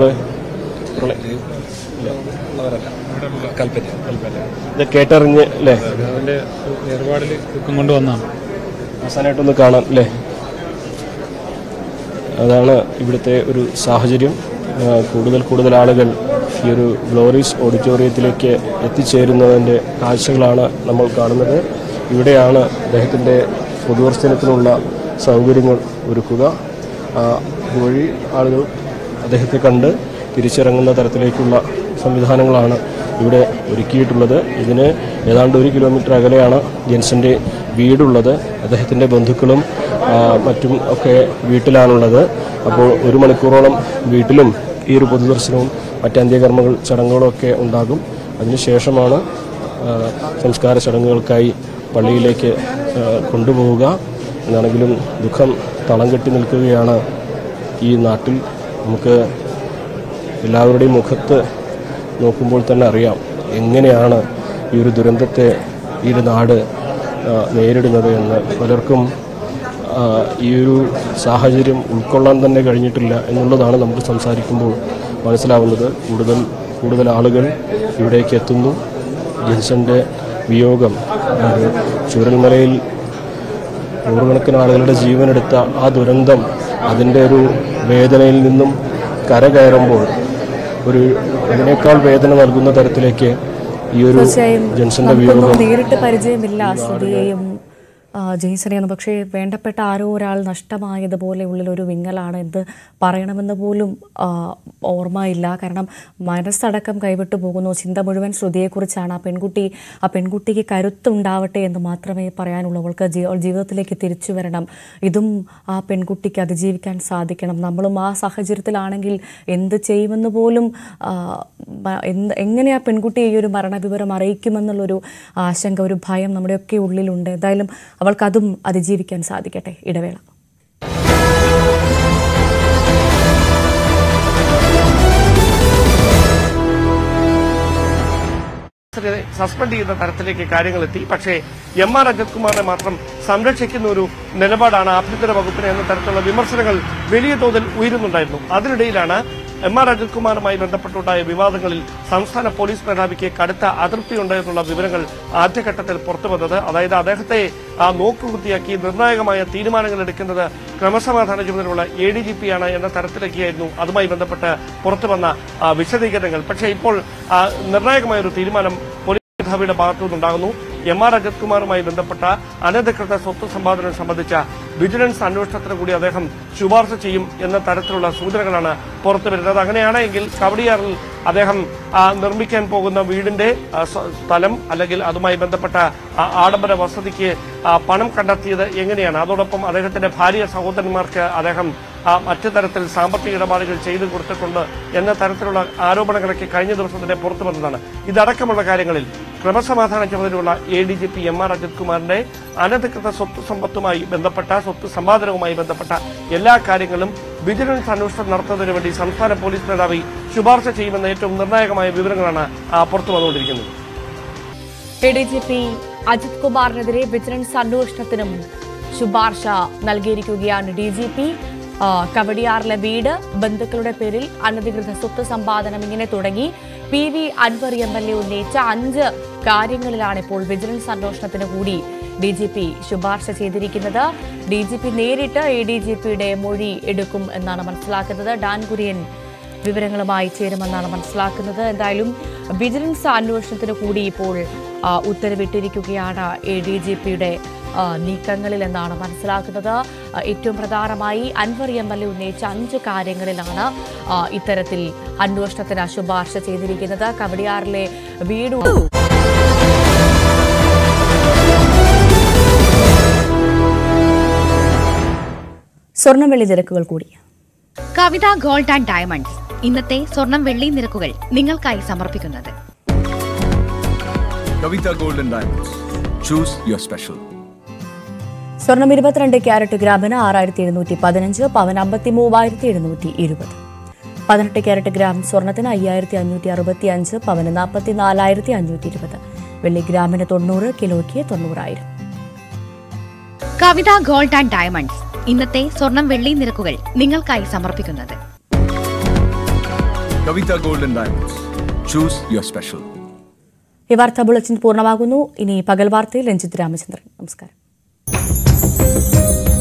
ഇത് കേട്ടറിഞ്ഞ് അല്ലേ അതിന്റെ ഏർപ്പാടിൽ ദുഃഖം കൊണ്ടുവന്നാണ് അവസാനമായിട്ടൊന്ന് കാണാം അല്ലേ അതാണ് ഇവിടുത്തെ ഒരു സാഹചര്യം ആ, കൂടുതൽ കൂടുതൽ ആളുകൾ ഈ ഒരു ഗ്ലോറീസ് ഓഡിറ്റോറിയത്തിലേക്ക് എത്തിച്ചേരുന്നതിൻ്റെ കാഴ്ചകളാണ് നമ്മൾ കാണുന്നത് ഇവിടെയാണ് അദ്ദേഹത്തിൻ്റെ പൊതുദർശനത്തിനുള്ള സൗകര്യങ്ങൾ ഒരുക്കുക ആ, വഴി ആളുകൾ അദ്ദേഹത്തെ കണ്ട് തിരിച്ചിറങ്ങുന്ന തരത്തിലേക്കുള്ള സംവിധാനങ്ങളാണ് ഇവിടെ ഒരുക്കിയിട്ടുള്ളത് ഇതിന് ഏതാണ്ട് ഒരു കിലോമീറ്റർ അകലെയാണ് ജെൻസന്റെ വീടുള്ളത് അദ്ദേഹത്തിൻ്റെ ബന്ധുക്കളും ആ, മറ്റും ഒക്കെ വീട്ടിലാണുള്ളത് അപ്പോൾ ഒരു മണിക്കൂറോളം വീട്ടിലും ഈ ഒരു പൊതുദർശനവും മറ്റ് അന്ത്യകർമ്മങ്ങൾ ചടങ്ങുകളും ഒക്കെ ഉണ്ടാകും അതിനുശേഷമാണ് ആ, സംസ്കാര ചടങ്ങുകൾക്കായി പള്ളിയിലേക്ക് ആ, കൊണ്ടുപോവുക എന്നാണെങ്കിലും ദുഃഖം തളം കെട്ടി നിൽക്കുകയാണ് ഈ നാട്ടിൽ നമുക്ക് എല്ലാവരുടെയും മുഖത്ത് നോക്കുമ്പോൾ തന്നെ അറിയാം എങ്ങനെയാണ് ഈ ഒരു ദുരന്തത്തെ ഈ ഒരു നാട് ആ, നേരിടുന്നത് എന്ന് പലർക്കും ആ, ഈ ഒരു സാഹചര്യം ഉൾക്കൊള്ളാൻ തന്നെ കഴിഞ്ഞിട്ടില്ല എന്നുള്ളതാണ് നമുക്ക് സംസാരിക്കുമ്പോൾ മനസ്സിലാവുന്നത് കൂടുതൽ കൂടുതൽ ആളുകൾ ഇവിടേക്ക് എത്തുന്നു ജെൻസന്റെ വിയോഗം ഒരു ചൂരൽമലയിൽ നൂറുകണക്കിന് ആളുകളുടെ ജീവനെടുത്ത ആ ദുരന്തം അതിൻ്റെ ഒരു വേദനയിൽ നിന്നും കരകയറുമ്പോൾ ഒരു അതിനേക്കാൾ വേദന നൽകുന്ന തരത്തിലേക്ക് ഈ ഒരു തീർച്ചയായും ജൻസന്റെ നമുക്കൊന്നും വിയോഗം നേരിട്ട് പരിചയമില്ല ശ്രുതിയെയും ആ, ജെയ്സനെയൊന്നും പക്ഷേ വേണ്ടപ്പെട്ട ആരോ ഒരാൾ നഷ്ടമായതുപോലെ ഉള്ളിലൊരു വിങ്ങലാണ് എന്ത് പറയണമെന്ന് പോലും ആ, ഓർമ്മയില്ല കാരണം മനസ്സടക്കം കൈവിട്ടു പോകുന്നു ചിന്ത മുഴുവൻ ശ്രുതിയെക്കുറിച്ചാണ് ആ പെൺകുട്ടി ആ പെൺകുട്ടിക്ക് കരുത്തുണ്ടാവട്ടെ എന്ന് മാത്രമേ പറയാനുള്ളൂ അവൾക്ക് ജീ- അവൾ ജീവിതത്തിലേക്ക് തിരിച്ചു വരണം ഇതും ആ പെൺകുട്ടിക്ക് അതിജീവിക്കാൻ സാധിക്കണം നമ്മളും ആ സാഹചര്യത്തിലാണെങ്കിൽ എന്ത് ചെയ്യുമെന്ന് പോലും ആ, മ- എന്ത് എങ്ങനെ ആ പെൺകുട്ടിയെ ഈ ഒരു മരണവിവരം അറിയിക്കുമെന്നുള്ളൊരു ആശങ്ക ഒരു ഭയം നമ്മുടെയൊക്കെ ഉള്ളിലുണ്ട് എന്തായാലും അവൾക്കതും അതിജീവിക്കാൻ സാധിക്കട്ടെ ഇടവേള യെ സസ്പെൻഡ് ചെയ്യുന്ന തരത്തിലേക്ക് കാര്യങ്ങൾ എത്തി പക്ഷേ എം ആർ അജിത് കുമാറിനെ മാത്രം സംരക്ഷിക്കുന്ന ഒരു നിലപാടാണ് ആഭ്യന്തര വകുപ്പിന് എന്ന തരത്തിലുള്ള വിമർശനങ്ങൾ വലിയ തോതിൽ ഉയരുന്നുണ്ടായിരുന്നു അതിനിടയിലാണ് എം ആർ അജിത് കുമാറുമായി ബന്ധപ്പെട്ടുണ്ടായ വിവാദങ്ങളിൽ സംസ്ഥാന പോലീസ് മേധാവിക്ക് കടുത്ത അതൃപ്തിയുണ്ട് എന്നുള്ള വിവരങ്ങൾ ആദ്യഘട്ടത്തിൽ പുറത്തുവന്നത് അതായത് അദ്ദേഹത്തെ ആ നോക്കുകുത്തിയാക്കി നിർണായകമായ തീരുമാനങ്ങൾ എടുക്കുന്നത് ക്രമസമാധാന ചുമതലയുള്ള എ ഡി ജി പി ആണ് എന്ന തരത്തിലേക്കായിരുന്നു അതുമായി ബന്ധപ്പെട്ട് പുറത്തുവന്ന ആ, വിശദീകരണങ്ങൾ പക്ഷേ ഇപ്പോൾ ആ, നിർണായകമായ ഒരു തീരുമാനം പോലീസ് മേധാവിയുടെ ഭാഗത്തുനിന്നുണ്ടാകുന്നു എം ആർ അജിത് കുമാറുമായി ബന്ധപ്പെട്ട അനധികൃത സ്വത്ത് സമ്പാദനം സംബന്ധിച്ച വിജിലൻസ് അന്വേഷണത്തിന് കൂടി അദ്ദേഹം ശുപാർശ ചെയ്യും എന്ന തരത്തിലുള്ള സൂചനകളാണ് പുറത്തു വരുന്നത് അങ്ങനെയാണെങ്കിൽ കവടിയാറിൽ അദ്ദേഹം ആ, നിർമ്മിക്കാൻ പോകുന്ന വീടിന്റെ ആ, സ്വ- സ്ഥലം അല്ലെങ്കിൽ അതുമായി ബന്ധപ്പെട്ട ആ, ആഡംബര വസതിക്ക് ആ, പണം കണ്ടെത്തിയത് എങ്ങനെയാണ് അതോടൊപ്പം അദ്ദേഹത്തിന്റെ ഭാര്യ സഹോദരന്മാർക്ക് അദ്ദേഹം ആ, മറ്റു തരത്തിൽ സാമ്പത്തിക ഇടപാടുകൾ ചെയ്തു കൊടുത്തിട്ടുണ്ട് എന്ന തരത്തിലുള്ള ആരോപണങ്ങളൊക്കെ കഴിഞ്ഞ ദിവസം തന്നെ പുറത്തു വന്നതാണ് ഇതടക്കമുള്ള കാര്യങ്ങളിൽ ക്രമസമാധാന ചുമതലയുള്ള A D G P M R Ajith കുമാറിന്റെ അനധികൃത സ്വത്ത് സമ്പത്തുമായി ബന്ധപ്പെട്ട സ്വത്ത് സമ്പാദനവുമായി ബന്ധപ്പെട്ട എല്ലാ കാര്യങ്ങളും വിജിലൻസ് അന്വേഷണം നടത്തുന്നതിന് വേണ്ടി സംസ്ഥാന പോലീസ് മേധാവി ശുപാർശ ചെയ്യുമെന്ന ഏറ്റവും നിർണായകമായ വിവരങ്ങളാണ് ആ, പുറത്തു വന്നുകൊണ്ടിരിക്കുന്നത് A D G P Ajith കുമാറിനെതിരെ വിജിലൻസ് അന്വേഷണത്തിനും ശുപാർശ നൽകിയിരിക്കുകയാണ് ഡി ജി പി കവടിയാറിലെ വീട് ബന്ധുക്കളുടെ പേരിൽ അനധികൃത സ്വത്ത് സമ്പാദനം ഇങ്ങനെ തുടങ്ങി P V Anwar M L A ഉന്നയിച്ച അഞ്ച് കാര്യങ്ങളിലാണ് ഇപ്പോൾ വിജിലൻസ് അന്വേഷണത്തിന് കൂടി ഡി ജി പി ശുപാർശ ചെയ്തിരിക്കുന്നത് ഡി ജി പി നേരിട്ട് എ ഡി ജി പിയുടെ മൊഴി എടുക്കും എന്നാണ് മനസ്സിലാക്കുന്നത് ഡാൻ കുര്യൻ വിവരങ്ങളുമായി ചേരുമെന്നാണ് മനസ്സിലാക്കുന്നത് എന്തായാലും വിജിലൻസ് അന്വേഷണത്തിന് കൂടി ഇപ്പോൾ ആ, ഉത്തരവിട്ടിരിക്കുകയാണ് എ ഡി ജി പിയുടെ നീക്കങ്ങളിൽ എന്നാണ് മനസ്സിലാക്കുന്നത് ആ, ഏറ്റവും പ്രധാനമായി അൻവർ എം എൽ എ ഉന്നയിച്ച അഞ്ച് കാര്യങ്ങളിലാണ് ആ, ഇത്തരത്തിൽ അന്വേഷണത്തിന് ശുപാർശ ചെയ്തിരിക്കുന്നത് കവടിയാറിലെ വീട് സ്വർണം വെള്ളി നിരക്കുകൾ കൂടി കവിത ഗോൾഡ് ആൻഡ് ഡയമണ്ട്സ് ഇന്നത്തെ സ്വർണം വെള്ളി നിരക്കുകൾ നിങ്ങൾക്കായി സമർപ്പിക്കുന്നത് Kavita Gold and Diamonds. Choose your special. സ്വർണം ഇരുപത്തിരണ്ട് ക്യാരറ്റ് ഗ്രാമിന് ആറായിരത്തി എഴുന്നൂറ്റി പതിനഞ്ച് പവൻ അമ്പത്തി മൂവായിരത്തി എഴുന്നൂറ്റി ഇരുപത് പതിനെട്ട് ക്യാരറ്റ് ഗ്രാം സ്വർണത്തിന് അയ്യായിരത്തി അഞ്ഞൂറ്റി അറുപത്തി അഞ്ച് പവന് നാൽപ്പത്തി നാലായിരത്തി അഞ്ഞൂറ്റി ഇരുപത് വെള്ളി ഗ്രാമിന് തൊണ്ണൂറ് കിലോയ്ക്ക് തൊണ്ണൂറായിരം കവിത ഗോൾഡ് ആൻഡ് ഡയമണ്ട്സ് ഇന്നത്തെ സ്വർണം വെള്ളി നിരക്കുകൾ നിങ്ങൾക്കായി സമർപ്പിക്കുന്നത് Kavita Gold and Diamonds. Choose your special. ഈ വാർത്താ ബുള്ളറ്റിൻ പൂർണ്ണമാകുന്നു ഇനി പകൽ വാർത്തയിൽ രഞ്ജിത്ത് രാമചന്ദ്രൻ നമസ്കാരം